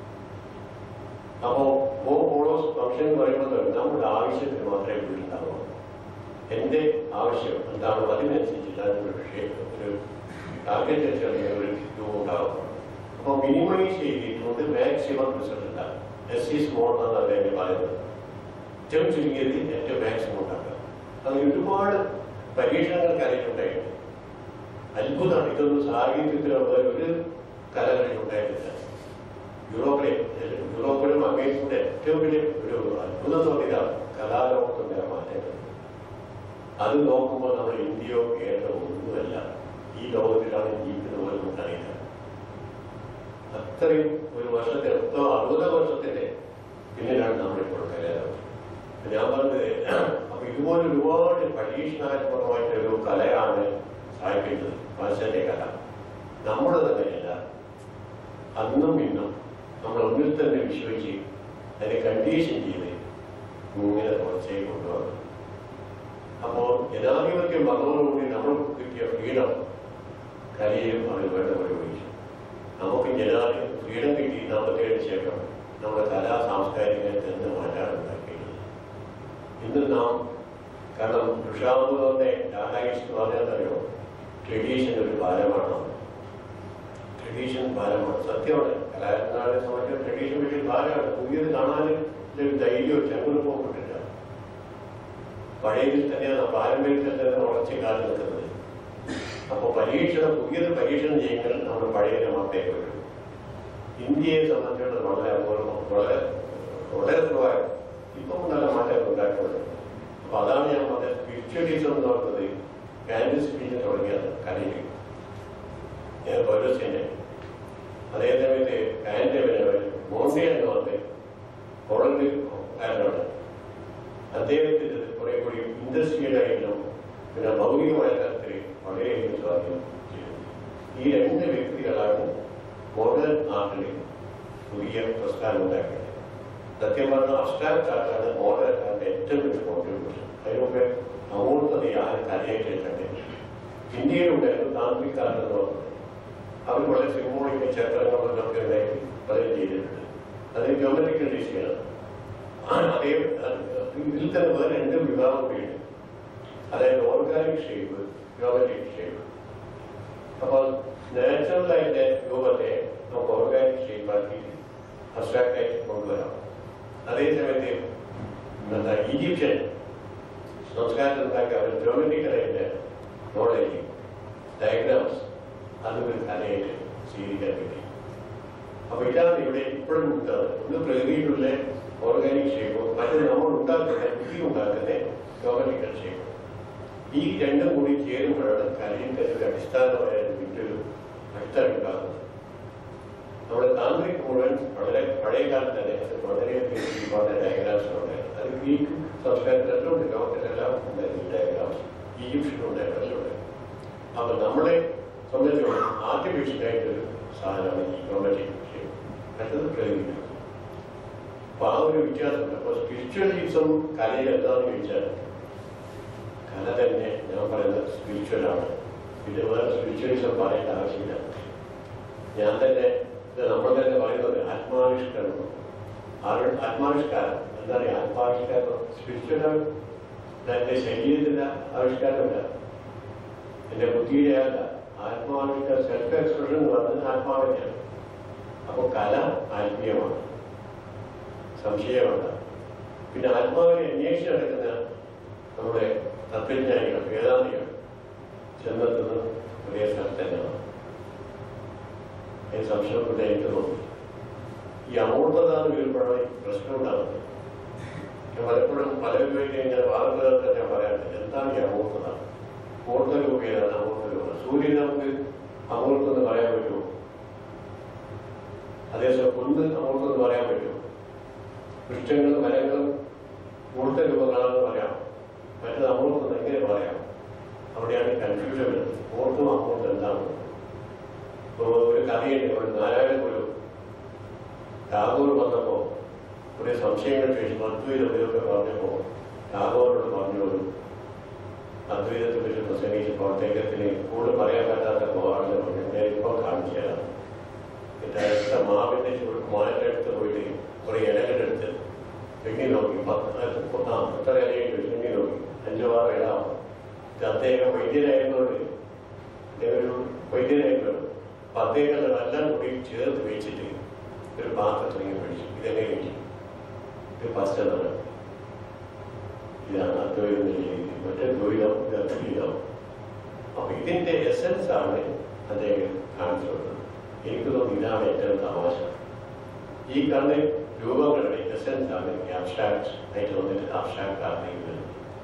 അപ്പോ ഓ ഫോളോസ് ഫംഗ്ഷൻ എന്ന് പറയുമ്പോൾ നമ്മുടെ ആവശ്യത്തിന് മാത്രമേ വീടുണ്ടാവുള്ളൂ എന്റെ ആവശ്യം എന്താണോ അതിനനുസരിച്ചിട്ടാണ് ഒരു വിഷയം ഒരു ആർക്കിടെക്ചർ ഒരു രൂപം ഉണ്ടാവും അപ്പോൾ മിനിമൈസ് ചെയ്തിട്ടുണ്ട് മാക്സിമം റിസൾട്ട് ഉണ്ടാകും എസ് സി സ്മോൾ എന്നാണ് അതിനെ പറയുന്നത് ഏറ്റവും ചുരുങ്ങിയത് ഏറ്റവും മാക്സിമം ഉണ്ടാക്കുക അങ്ങനെ ഒരുപാട് പരീക്ഷണങ്ങൾ കാര്യത്തിലുണ്ടായിട്ടുണ്ട് അത്ഭുതമാണ് ഇതൊന്നും സാഹിത്യത്തിലുള്ള ഒരു കലകളിൽ ഉണ്ടായിട്ടില്ല യൂറോപ്പിലെ യൂറോപ്പിലും അമേരിക്കയുടെ ഏറ്റവും വലിയ ഒരു അത്ഭുതം തോന്നിയതാണ് കലാലോകത്തിന്റെ മാറ്റങ്ങൾ അത് നോക്കുമ്പോൾ നമ്മൾ ഇന്ത്യയോ കേരളമോ ഒന്നുമല്ല ഈ ലോകത്തിലാണ് ജീവിക്കുന്നത് പോലെ നമുക്കറിയില്ല അത്രയും ഒരു വർഷത്തെ മൊത്തം അറുപത് വർഷത്തിന്റെ പിന്നിലാണ് നമ്മളിപ്പോൾ കലാലോകം ഞാൻ പറഞ്ഞത് അപ്പൊ ഇതുപോലെ ഒരുപാട് പരീക്ഷണാത്മകമായിട്ട് ഒരു കലയാണ് സാഹിക്കുന്നത് പാശ്ചാത്യ കല നമ്മുടെ തന്നെയല്ല അന്നും ഇന്നും നമ്മൾ ഒന്നിൽ തന്നെ വിശ്വസിച്ച് അതിനെ കണ്ടീഷൻ ചെയ്ത് ഇങ്ങനെ തുടർച്ചയായി കൊണ്ടുപോകണം അപ്പോ ജനാധിപത്യം വന്നതോടുകൂടി നമ്മൾ കിട്ടിയ ഫ്രീഡം കലയിലും അവർ വേണ്ട ഉപയോഗിച്ചു നമുക്ക് ജനാധിപത്യം ഫ്രീഡം കിട്ടി നാൽപ്പത്തേഴിന് ശേഷം നമ്മുടെ കലാ സാംസ്കാരിക തന്നെ മാറ്റാൻ ഉണ്ടാക്കിയത് ഇന്ന് നാം കാരണം ഋഷാമുഖന്റെ ഡാറ്റായിസ് പറഞ്ഞതറിയോ ട്രഡീഷൻ ഒരു ഭാരമാണ് ട്രഡീഷൻ ഭാരമാണ് സത്യമാണ് കലാകാരന്മാരെ സംബന്ധിച്ച് ട്രഡീഷൻ വലിയ ഭാരമാണ് പുതിയത് കാണാൻ ഒരു ധൈര്യമോ ചങ്ങുറപ്പോ കിട്ടില്ല പഴയതിൽ തന്നെയാണ് പാരമ്പര്യത്തിൽ തന്നെ ഉറച്ചു കാലം നിൽക്കുന്നത് അപ്പൊ പരീക്ഷണം പുതിയത് പരീക്ഷണം ചെയ്യുമ്പോൾ നമ്മൾ പഴയതിനെ മാത്രമേ വരൂ ഇന്ത്യയെ സംബന്ധിച്ചിടത്തോളം വളരെ അപൂർവം വളരെ വളരെ കുറവായ ഇപ്പം നല്ല മാറ്റം ഉണ്ടാക്കുന്നുണ്ട് അപ്പൊ അതാണ് ഞാൻ പറഞ്ഞത് സ്പിരിച്വലിസം എന്ന് പറയുന്നത് കാൻഡിസ് സ്പീച്ച് തുടങ്ങിയത് കലയിൽ പൗരസ്യന്റെ അതേ സമയത്ത് കാൻ്റെ മോണ്ടിയ എന്ന് പറഞ്ഞത് കോളേജിൽ കാരനാണ് അദ്ദേഹത്തിന് കുറെ കൂടി ഇൻഡസ്ട്രിയലായിട്ടും പിന്നെ ഭൗതികമായ തരത്തിൽ വളരെയധികം സ്വാധീനം ചെയ്തു ഈ രണ്ട് വ്യക്തികളാണ് മോഡേൺ ആർട്ടിൽ പുതിയ പ്രസ്ഥാനം ഉണ്ടാക്കിയത് സത്യം പറഞ്ഞ അബ്സ്ട്രാക്ട് ആർട്ടാണ് മോഡേൺ ആർട്ടിന്റെ ഏറ്റവും വലിയ കോൺട്രിബ്യൂഷൻ അതിനുമുമ്പ് അമൂർത്തത ആരും കലയായിട്ട് കണ്ടില്ല ഇന്ത്യയിലുണ്ടായിരുന്നു താന്ത്രിക ആർട്ട് എന്ന് പറഞ്ഞത് അവർ വളരെ സിംബോളിക് ചക്രങ്ങളൊക്കെ ഉണ്ടാക്കി പലരും ചെയ്തിട്ടുണ്ട് അത് ജോമെട്രിക്കൽ ഡിസൈനാണ് അതേ ഇതിൽ തന്നെ വേറെ രണ്ട് വിഭാഗം കൂടിയുണ്ട് അതായത് ഓർഗാനിക് ഷേപ്പ് ജോമെട്രിക് ഷേപ്പ് അപ്പോൾ നാച്ചുറൽ ആയിട്ട് രൂപത്തെ നമുക്ക് ഓർഗാനിക് ഷേപ്പ് ആക്കി അബ്സ്ട്രാക്ട് ആയിട്ട് കൊണ്ടുവരാം അതേ സമയത്ത് എന്താ ഈജിപ്ഷ്യൻ സംസ്കാരത്തിൽ ഉണ്ടാക്കിയ അവർ ജോമെട്രിക്കലായിട്ട് നോളജ് ഡയഗ്രാംസ് അതൊരു കലയായിട്ട് സ്വീകരിക്കാൻ പറ്റി അപ്പൊ ഇതാണ് ഇവിടെ ഇപ്പോഴും ഉണ്ടാകുന്നത് ഒന്ന് പ്രകൃതിയിലുള്ള ഓർഗാനിക് ഷേപ്പും മറ്റൊന്ന് നമ്മൾ ഉണ്ടാക്കുന്ന ബുദ്ധി ഉണ്ടാക്കുന്ന ജോമെട്രിക്കൽ ഷേപ്പും ഈ രണ്ടും കൂടി ചേരുമ്പോഴാണ് കലയുടെ ഒരു അടിസ്ഥാനമായ ഒരു അടിസ്ഥാനം ഉണ്ടാകുന്നത് നമ്മുടെ താന്ത്രിക് മുഴുവൻ വളരെ പഴയ കാലത്ത് തന്നെ അത് വളരെയധികം ഒരുപാട് ഡയഗ്രാംസ് ഉണ്ടായിരുന്നു അത് ഗ്രീക്ക് സംസ്കാരത്തിലെല്ലാം ഉണ്ട് ലോകത്തിലെല്ലാം ഉണ്ടായിരുന്നു ഈ ഡയഗ്രാംസ് ഈജിപ്ഷ്യനുണ്ടായിരുന്നു എല്ലാം ഉണ്ടായിരുന്നു അപ്പൊ നമ്മളെ സംബന്ധിച്ചോളം ആർട്ടിഫിഷ്യലായിട്ടൊരു സാധനമാണ് ഈ ജോമെട്രിക് ഷേപ്പ് മറ്റത് പ്രയോഗിക്കുന്നത് അപ്പൊ ആ ഒരു വ്യത്യാസമുണ്ട് അപ്പൊ സ്പിരിച്വലിസം കലയിൽ എന്താണെന്ന് ചോദിച്ചാൽ കല തന്നെ ഞാൻ പറയുന്നത് സ്പിരിച്വലാണ് പിന്നെ വേറെ സ്പിരിച്വലിസം പറയേണ്ട ആവശ്യമില്ല ഞാൻ തന്നെ ഇത് നമ്മൾ തന്നെ പറയുന്നത് ആത്മാവിഷ്കരണം ആരുടെ ആത്മാവിഷ്കാരം എന്താണ് ഈ ആത്മാവിഷ്കാരം സ്പിരിച്വലാണ് എന്റെ ശരീരത്തിന്റെ ആവിഷ്കാരമല്ല എന്റെ ബുദ്ധിയുടെ അല്ല ആത്മാവിഷ്കാരം സെൽഫ് എക്സ്പ്രഷൻ എന്ന് പറയുന്നത് ആത്മാവിനെയാണ് അപ്പൊ കല ആത്മീയമാണ് സംശയമാണ് പിന്നെ ആത്മാവിനെ അന്വേഷിച്ച് നടക്കുന്ന നമ്മുടെ തത്വജ്ഞാനികൾ വേദാന്തികൾ ചെന്നെത്തുന്നത് ഒരേ സ്ഥലത്ത് തന്നെയാണ് അതിന് സംശയപ്പെട്ട് എനിക്ക് തോന്നി ഈ അമൂർത്തത എന്ന് വരുമ്പോഴാണ് ഈ പ്രശ്നം ഉണ്ടാകുന്നത് ഞാൻ പലപ്പോഴും പലരും പോയി കഴിഞ്ഞാൽ വാദപ്രദത്തെ ഞാൻ പറയാറുണ്ട് എന്താണ് ഈ അമൂർത്തത മൂർത്ത രൂപേതാണ് അമൂർത്ത രൂപ സൂര്യൻ നമുക്ക് അമൂർത്തം എന്ന് പറയാൻ പറ്റുമോ അതേസമയം കുന്ന് അമൂർത്തം എന്ന് പറയാൻ പറ്റുമോ വൃക്ഷങ്ങളും മരങ്ങളും മൂർത്ത രൂപങ്ങളാണെന്ന് പറയാം മറ്റത് അമൂർത്തം എങ്ങനെ പറയാം അവിടെയാണ് കൺഫ്യൂഷൻ വരുന്നത് മൂർത്തം അമൂർത്തം എന്താണ് ഇപ്പോ ഒരു കഥയുണ്ട് ഒരു നാരായണ ഗുരു ടാഗോർ വന്നപ്പോ കുറെ സംശയങ്ങൾ ചോദിച്ചു അദ്വൈതം ഇതൊക്കെ പറഞ്ഞപ്പോ ടാഗോറിനോട് പറഞ്ഞു ഒരു അദ്വൈതത്തെ കുറിച്ച് പ്രസംഗിച്ചപ്പോൾ അദ്ദേഹത്തിന് കൂടുതൽ പറയാൻ പറ്റാത്ത പോകാണെന്ന് പറഞ്ഞു ഞാൻ ഇപ്പൊ കാണിച്ചു തരാം എന്റെ അടുത്ത മാവിന്റെ ചുവട് മാനിന്റെ പോയിട്ട് കുറെ ഇലകളെടുത്ത് എണ്ണി നോക്കി പത്ത് ആ എത്ര ഇലയുണ്ട് എണ്ണി നോക്കി അഞ്ചോ ആറോ ഇല ഇത് അദ്ദേഹം വൈദ്യനായിരുന്നോണ്ട് അദ്ദേഹം ഒരു വൈദ്യനായിരുന്നു അപ്പൊ അദ്ദേഹം അതെല്ലാം കൂടി ചേർത്ത് വെച്ചിട്ട് ഒരു പാത്രത്തിൽ ഇങ്ങനെ പിടിച്ചു ഇതെങ്ങനെ ഇരിക്കും ഇത് ഫസ്റ്റ് എന്നാണ് ഇതാണ് അദ്വൈതം രീതി മറ്റേ ദ്വൈതം ഇത് അദ്വൈതം അപ്പൊ ഇതിന്റെ എസൻസ് ആണ് അദ്ദേഹം കാണിച്ചു കൊടുത്തത് എനിക്ക് തോന്നുന്നു ഇതാണ് ഏറ്റവും തമാശ ഈ കണ്ട രൂപങ്ങളുടെ എസൻസ് ആണ് അബ്സ്ട്രാക്ട് ആയിട്ട് വന്നിട്ട് അബ്സ്ട്രാക്ട് ആർട്ടിലേക്ക് വരുന്നത്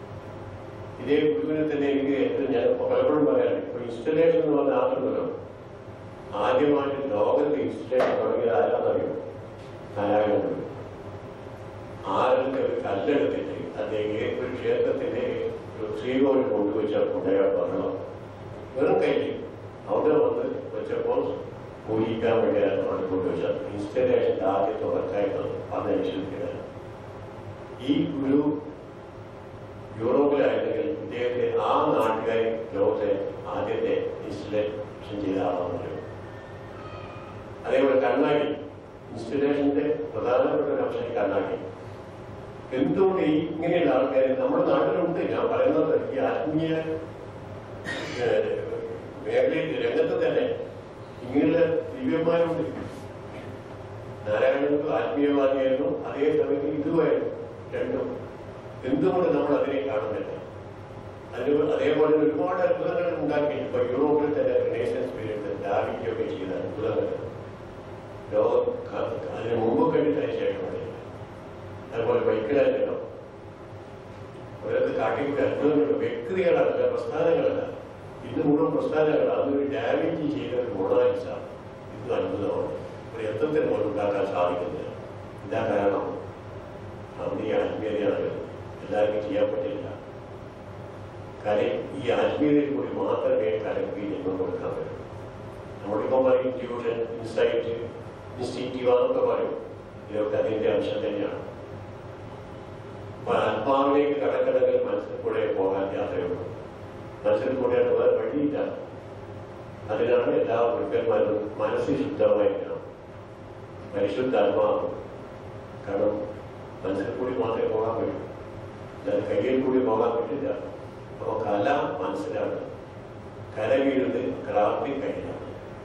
ഇതേ ഗുരുവിനെ തന്നെ എനിക്ക് ഏറ്റവും ഞാൻ പലപ്പോഴും പറയാറുണ്ട് ഇപ്പൊ ഇൻസ്റ്റലേഷൻ എന്ന് പറഞ്ഞ ആളുണ്ടല്ലോ ആദ്യമായിട്ട് ലോകത്ത് ഇൻസ്റ്റലേഷൻ തുടങ്ങിയത് ആരാന്നറിയോ നാരായണ ഗുരു ആരുടെ ഒരു കല്ലെടുത്തിട്ട് അദ്ദേഹം ഒരു ക്ഷേത്രത്തിന്റെ ഒരു ശ്രീകോവിൽ കൊണ്ടുവച്ച കൊണ്ടയാൾ പറഞ്ഞു വെറും കയ്യിൽ അവിടെ വന്ന് വെച്ചപ്പോൾ പൂജിക്കാൻ വേണ്ടിയാണ് അവിടെ കൊണ്ടുവച്ചത് ഇൻസ്റ്റലേഷന്റെ ആദ്യത്തെ വർക്കായിട്ട് പതിനഞ്ചിലാണ് ഈ ഗുരു യൂറോപ്പിലായിരുന്നെങ്കിൽ ഇദ്ദേഹത്തെ ആ നാട്ടുകാരി ലോകത്തെ ആദ്യത്തെ ഇൻസ്റ്റലേഷൻ ചെയ്ത ആളാണെന്ന് പറയും അതേപോലെ കണ്ണാടി ഇൻസ്റ്റലേഷന്റെ പ്രധാനപ്പെട്ട ഒരു അംശം ഈ കണ്ണാടി എന്തുകൊണ്ട് ഈ ഇങ്ങനെയുള്ള ആൾക്കാർ നമ്മുടെ നാട്ടിലുണ്ട് ഞാൻ പറയുന്നത് ഈ ആത്മീയ ഏഹ്, മേഖലയിൽ രംഗത്ത് തന്നെ ഇങ്ങനെയുള്ള ദിവ്യന്മാരുണ്ട് നാരായണനും ആത്മീയവാദിയായിരുന്നു അതേ സമയത്ത് ഇതുമായിരുന്നു രണ്ടും എന്തുകൊണ്ട് നമ്മൾ അതിനെ കാണുന്നില്ല അതിന് അതേപോലെ ഒരുപാട് അത്ഭുതങ്ങൾ ഉണ്ടാക്കി ഇപ്പൊ യൂറോപ്പിൽ തന്നെ റിനേഷൻസ് പീരീഡ് ഡാവിക്കൊക്കെ ചെയ്ത അത്ഭുതങ്ങൾ ലോകം ക- അതിന് മുമ്പ് കണ്ടിട്ട് അതിനുശേഷമാണ് അതുപോലെ വൈക്കലായിരുന്നു ഓരോരുത്തർ കാട്ടിക്കൂട്ടി അത്ഭുതങ്ങളുണ്ട് വ്യക്തികളല്ല പ്രസ്ഥാനങ്ങളല്ല ഇന്ന് മുഴുവൻ പ്രസ്ഥാനങ്ങളല്ല അതൊരു ഡാമേജ് ചെയ്ത ഒരു മൊണാലിസ ഇന്ന് അത്ഭുതമാണ് ഒരു യന്ത്രത്തിന് പോലും ഉണ്ടാക്കാൻ സാധിക്കുന്നില്ല ഇതാ കാരണം അവിടെ ഈ ആത്മീയതയാണ് എല്ലാവർക്കും ചെയ്യാൻ പറ്റില്ല കല ഈ ആത്മീയതയിൽ കൂടി മാത്രമേ കലയ്ക്ക് ജന്മം കൊടുക്കാൻ പറ്റൂ നമ്മളിപ്പോൾ പറയും ഇൻറ്റ്യൂഷൻ ഇൻസൈറ്റ് ഇൻസ്റ്റിങ്റ്റീവ് എന്നൊക്കെ പറയും ഇതൊക്കെ അതിന്റെ അംശം തന്നെയാണ് അപ്പൊ ആത്മാവിലേക്ക് കടക്കണമെങ്കിൽ മനസ്സിൽ കൂടെ പോകാൻ യാത്രയുള്ളൂ മനസ്സിൽ കൂടെ വേറെ വഴിയില്ല അതിനാണ് എല്ലാ ഗുരുക്കന്മാരും മനസ്സ് ശുദ്ധമായിരിക്കണം പരിശുദ്ധ ആത്മാവ് കാരണം മനസ്സിൽ കൂടി മാത്രമേ പോകാൻ പറ്റൂ അല്ലാതെ കയ്യിൽ കൂടി പോകാൻ പറ്റില്ല അപ്പൊ കല മനസ്സിലാണ് കല വീഴുന്നത് ക്രാഫ്റ്റ് കയ്യിലാണ്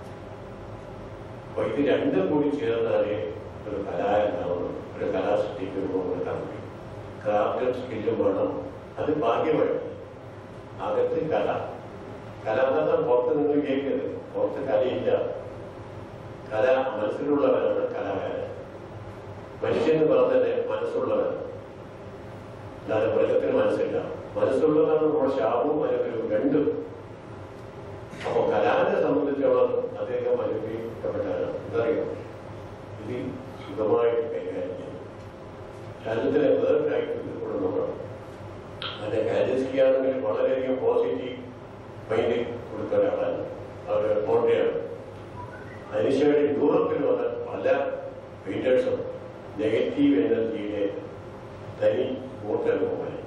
അപ്പൊ ഇത് രണ്ടും കൂടി ചേർന്നാലേ ഒരു കല ഉണ്ടാവുന്നു ഒരു കലാസൃഷ്ടിക്ക് രൂപം കൊടുക്കാൻ പറ്റും ക്രാഫ്റ്റും സ്കില്ലും വേണം അത് ഭാഗ്യമാണ് അകത്ത് കല കല എന്നാ പുറത്ത് നിങ്ങൾ വിചാരിക്കരുത് പുറത്ത് കലയില്ല കല മനസ്സിലുള്ളവരാണ് കലാകാരൻ മനുഷ്യൻ എന്ന് പറഞ്ഞാൽ മനസ്സുള്ളവൻ അല്ലാതെ മൃഗത്തിന് മനസ്സില്ല മനസ്സുള്ളതാണ് നമ്മുടെ ശാപവും അനുഗ്രഹവും രണ്ടും അപ്പൊ കലാനെ സംബന്ധിച്ചോളം അദ്ദേഹം അനുഗ്രഹിക്കപ്പെട്ടവരാണ് എന്തറിയോ ഇത് സുഖമായിട്ട് കൈകാര്യം ചെയ്യും ശരീരത്തിലെ വേർക്കായിട്ട് ഇത് കൂടെ നോക്കണം അതിന്റെ കാലിസ്കിയാണെങ്കിൽ വളരെയധികം പോസിറ്റീവ് മൈൻഡ് കൊടുത്ത ഒരാളാണ് അവർ മോണ്ടിയാണ് അതിനുശേഷം യൂറോപ്പിൽ വന്ന പല പെയിന്റേഴ്സും നെഗറ്റീവ് എനർജിയുടെ തനി ഊർജ്ജമാണ്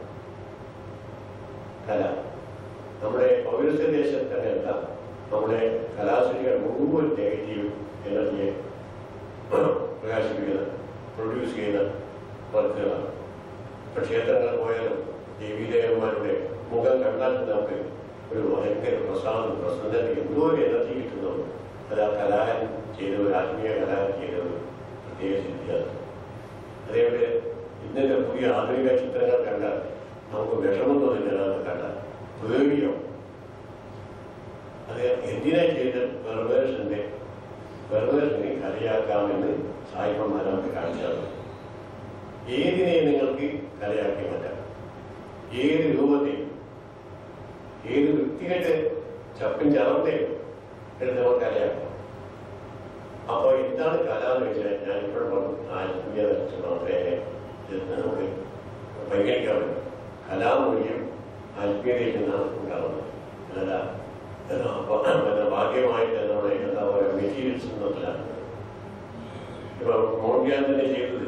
കല നമ്മുടെ പൗരസ്യദേശത്ത് തന്നെയല്ല നമ്മുടെ കലാശ്രീകൾ മുഴുവൻ നെഗറ്റീവ് എനർജിയെ പ്രകാശിപ്പിക്കുന്ന പ്രൊഡ്യൂസ് ചെയ്യുന്ന വർക്കുകളാണ് ഇപ്പൊ ക്ഷേത്രങ്ങളിൽ പോയാലും ദേവീദേവന്മാരുടെ മുഖം കണ്ടാൽ നമുക്ക് ഒരു ഭയങ്കര പ്രസാദം പ്രസന്നത എന്തോ ഒരു എനർജി കിട്ടുന്നുണ്ട് അത് ആ കലാകാരൻ ചെയ്ത ഒരു ആത്മീയ കലാകാരൻ ചെയ്ത ഒരു പ്രത്യേക സിദ്ധിയാണ് അതേപോലെ ഇന്നത്തെ പുതിയ ആധുനിക ചിത്രങ്ങൾ കണ്ടാൽ നമുക്ക് വിഷമം തോന്നില്ല അത് കണ്ടാൽ പേടിയോ അത് എന്തിനാ ചെയ്ത പെർവേഷന്റെ പെർവേഷനെ കലയാക്കാമെന്ന് സായിപ്പന്മാർ നമുക്ക് കാണിച്ചത് ഏതിനെ നിങ്ങൾക്ക് കലയാക്കി മാറ്റാം ഏത് രൂപത്തെയും ഏത് വ്യക്തികളുടെ ചപ്പും ചറന്റെയും എടുത്ത് നമുക്ക് കലയാക്കാം അപ്പോൾ എന്താണ് കല എന്ന് വെച്ചാൽ ഞാൻ ഇപ്പോഴും പറഞ്ഞു ആത്മീയ ദർശനം മാത്രമേ ഇത് നമുക്ക് പരിഗണിക്കാൻ പറ്റും കലാമൂല്യം ആത്മീയതയിൽ നിന്നാണ് ഉണ്ടാകുന്നത് അല്ല അപ്പൊ പിന്നെ ഭാഗ്യമായിട്ട് നമ്മുടെ എന്താ പറയുക മെറ്റീരിയൽസ് മനസ്സിലാക്കുന്നത് ഇപ്പൊ മോഹൻലാൽ തന്നെ ചെയ്തത്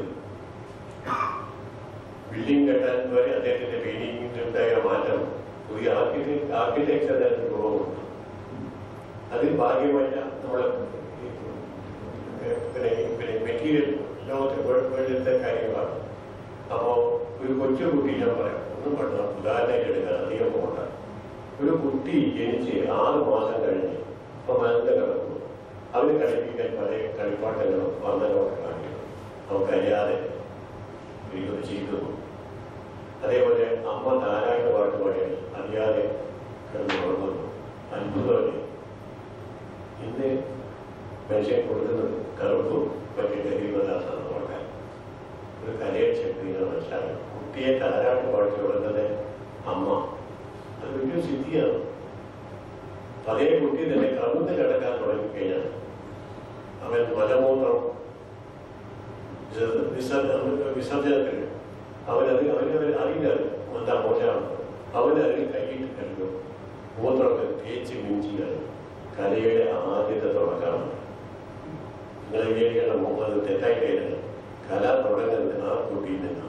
ബിൽഡിംഗ് കെട്ടാൻ വരെ അദ്ദേഹത്തിന്റെ പെയിന്റിംഗിന്റെ ഉണ്ടായ മാറ്റം പുതിയ ആർക്കിടെക്ട് ആർക്കിടെക്ചർ രൂപമുണ്ട് അത് ഭാഗ്യമായില്ല നമ്മളെ പിന്നെ പിന്നെ മെറ്റീരിയൽ ലോകത്തെ വേൾഡിലത്തെ കാര്യങ്ങളാണ് അപ്പോൾ ഒരു കൊച്ചു കുട്ടി ഞാൻ പറയാം ഒന്നും പഠനം ഉദാഹരണമായിട്ട് എടുക്കാൻ അധികം പോകണ്ട ഒരു കുട്ടി ജനിച്ച് ആറ് മാസം കഴിഞ്ഞ് അപ്പൊ മരുന്ന് കിടക്കുന്നു അവന് കളിപ്പിക്കാൻ പല കളിപ്പാട്ടങ്ങളും വർണ്ണനമൊക്കെ കാണിക്കുന്നു നമുക്കറിയാതെ ഇത് ചെയ്തു അതേപോലെ അമ്മ നാരായണ പാട്ട് പാടിയാൽ അറിയാതെ കിടന്ന് ഉറങ്ങുന്നു അത്ഭുതമല്ലേ ഇന്ന് മനുഷ്യൻ കൊടുക്കുന്നത് കറുപ്പും മറ്റേ ഗരീബദാസാണ് നോക്കാൻ ഒരു കലയെ ചെക്ക് മനസ്സിലാക്കണം കുട്ടിയെ താരാട്ട് പാടി തുടങ്ങുന്നത് അമ്മ അത് വലിയൊരു സിദ്ധിയാണ് അതേ കുട്ടി തന്നെ കവിന്ന് കിടക്കാൻ തുടങ്ങിക്കഴിഞ്ഞാൽ അവൻ മലമൂത്രം വിസർജ- വിസർജ- വിസർജനത്തിന് അവനത് അവനവർ അറിയില്ല എന്താ മോശമാണ് അവനതിൽ കൈയിട്ട് കഴിയും മൂത്രമൊക്കെ തേച്ച് മിഞ്ചി കഴിയും കലയുടെ ആദ്യത്തെ തുടക്കമാണ് നിങ്ങൾ വിചാരിക്കണം മുമ്പത് തെറ്റായി കഴിഞ്ഞാൽ കല തുടങ്ങുന്നത് ആ കുട്ടിയിൽ നിന്നാണ്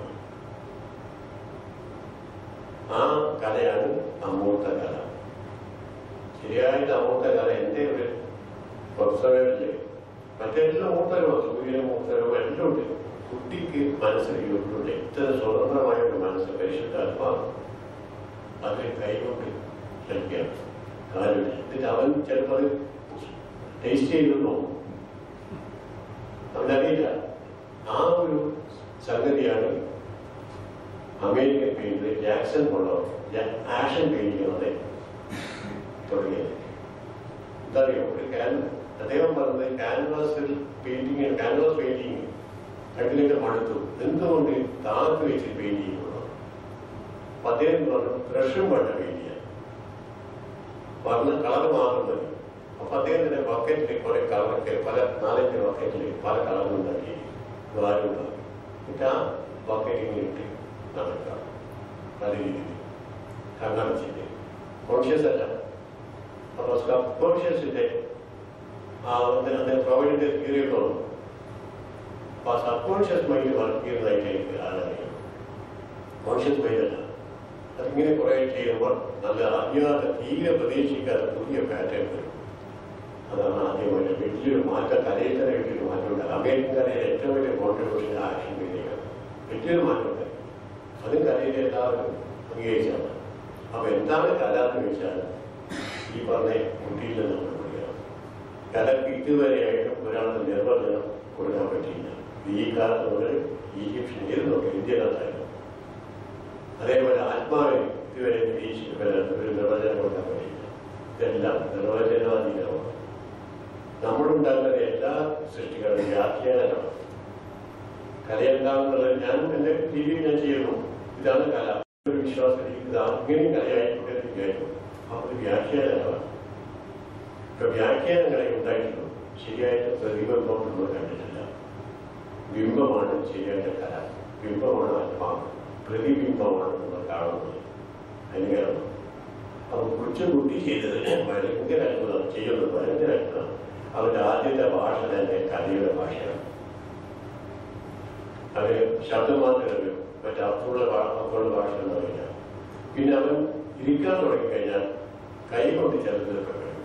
ആ കലയാണ് അമൂർത്ത കല ശരിയായിട്ട് അമൂർത്ത കല എൻ്റെ ഒരു പ്രൊഫസറിലെ മറ്റെല്ലാം മൂർത്തരോ സൂര്യന് മൂർത്തരോ എല്ലാം ഉണ്ട് കുട്ടിക്ക് മനസ്സിലുണ്ട് എത്ര സ്വതന്ത്രമായ ഒരു മനസ്സ് പരിശുദ്ധാത്മാവ് അതിൽ കൈകൊണ്ട് ക്ഷമിക്കാം കാലില്ല എന്നിട്ട് അവൻ ചിലപ്പോൾ അത് ടേസ്റ്റ് ചെയ്തു നോക്കും അവനറിയില്ല ആ ഒരു സംഗതിയാണ് അമേരിക്കൻ പെയിന്റർ ജാക്സൺ കൊള്ളവർ ആക്ഷൻ പെയിന്റിംഗ് അതെ തുടങ്ങിയത് എന്തറിയോ ഒരു ക്യാൻ അദ്ദേഹം പറഞ്ഞത് ക്യാൻവാസിൽ പെയിന്റിങ് ക്യാൻവാസ് പെയിന്റിങ് കണ്ടിലേക്ക് മടുത്തു എന്തുകൊണ്ട് താഴത്ത് വെച്ച് പെയിന്റ് ചെയ്യുന്നു അപ്പൊ അദ്ദേഹം പറഞ്ഞു ബ്രഷും വേണ്ട പെയിന്റ് ചെയ്യാൻ പറഞ്ഞ കളർ മാത്രം മതി അപ്പൊ അദ്ദേഹത്തിന്റെ ബക്കറ്റിൽ കുറെ കളറൊക്കെ പല നാലഞ്ച് ബക്കറ്റിൽ പല കളറും ഉണ്ടാക്കി ദ്വാരം ഉണ്ടാക്കി എന്നിട്ട് ആ ബക്കറ്റിൽ ഇട്ട് നടക്കാം പല രീതിയിൽ കണ്ണടച്ചിട്ട് കോൺഷ്യസ് അല്ല അപ്പൊ സബ് കോൺഷ്യസിന്റെ ആ അതിന്റെ പ്രൊവൈഡിന്റെ തിയറി തോന്നും അപ്പൊ ആ സബ് കോൺഷ്യസ് മൈൻഡ് വർക്ക് ചെയ്യുന്നതായിട്ട് എനിക്ക് ആളറിയാം കോൺഷ്യസ് മൈൻഡ് അല്ല അതിങ്ങനെ കുറെ ചെയ്യുമ്പോൾ നല്ല അറിയാതെ തീരെ പ്രതീക്ഷിക്കാതെ പുതിയ പാറ്റേൺ വരും അതാണ് ആദ്യമായിട്ട് വലിയൊരു മാറ്റം കലയിൽ തന്നെ വലിയൊരു മാറ്റമുണ്ട് അമേരിക്കൻ കലയിൽ ഏറ്റവും വലിയ കോൺട്രിബ്യൂഷൻ ആക്ഷൻ മീഡിയയാണ് വലിയൊരു മാറ്റമുണ്ട് അതും കലയിൽ എല്ലാവരും അംഗീകരിച്ചാണ് അപ്പൊ എന്താണ് കല എന്ന് വെച്ചാൽ ഈ പറഞ്ഞ കുട്ടിയിൽ നിന്ന് നമ്മൾ പഠിക്കണം കലക്ക് ഇതുവരെയായിട്ടും ഒരാളുടെ നിർവചനം കൊടുക്കാൻ പറ്റിയില്ല ഈ കാലത്ത് മുതൽ ഈജിപ്ഷ്യൻ ഏത് നോക്കാം ഇന്ത്യയിലായിരുന്നു അതേപോലെ ആത്മാവിന് ഇതുവരെ നിരീക്ഷിക്കുന്ന ഒരു നിർവചനം കൊടുക്കാൻ കഴിയില്ല ഇതെല്ലാം നിർവചനാധീനമാണ് നമ്മളുണ്ടാകുന്ന എല്ലാ സൃഷ്ടികളും വ്യാഖ്യാനമാണ് കല എന്താണെന്നുള്ളത് ഞാൻ എൻ്റെ രീതിയിൽ ഞാൻ ചെയ്യുന്നു ഇതാണ് കല ഒരു വിശ്വാസം ഇത് അങ്ങനെയും കലയായിക്കൂടെ എന്ന് വിചാരിക്കും അപ്പോൾ ഇത് വ്യാഖ്യാനമാണ് ഇപ്പൊ വ്യാഖ്യാനങ്ങളെ ഉണ്ടായിട്ടുള്ളൂ ശരിയായിട്ട് പ്രതിബിംബം നമ്മൾ കണ്ടിട്ടില്ല ബിംബമാണ് ശരിയായിട്ട് കല ബിംബമാണ് ആത്മാവ് പ്രതിബിംബമാണ് നമ്മൾ കാണുന്നത് അങ്ങനെയാണ് അപ്പൊ കൊച്ചു കുട്ടി ചെയ്തത് ഭയങ്കര അത്ഭുതം ചെയ്യുന്നത് ഭയങ്കര അത്ഭുതം അവന്റെ ആദ്യത്തെ ഭാഷ തന്നെ കലയുടെ ഭാഷയാണ് അവന് ശബ്ദം മാത്രമേ അറിയൂ മറ്റർത്ഥമുള്ള അർത്ഥമുള്ള ഭാഷ ഒന്നും അറിയില്ല പിന്നെ അവൻ ഇരിക്കാൻ തുടങ്ങിക്കഴിഞ്ഞാൽ കൈ കൊണ്ട് ചേർത്തതൊക്കെ കഴിയും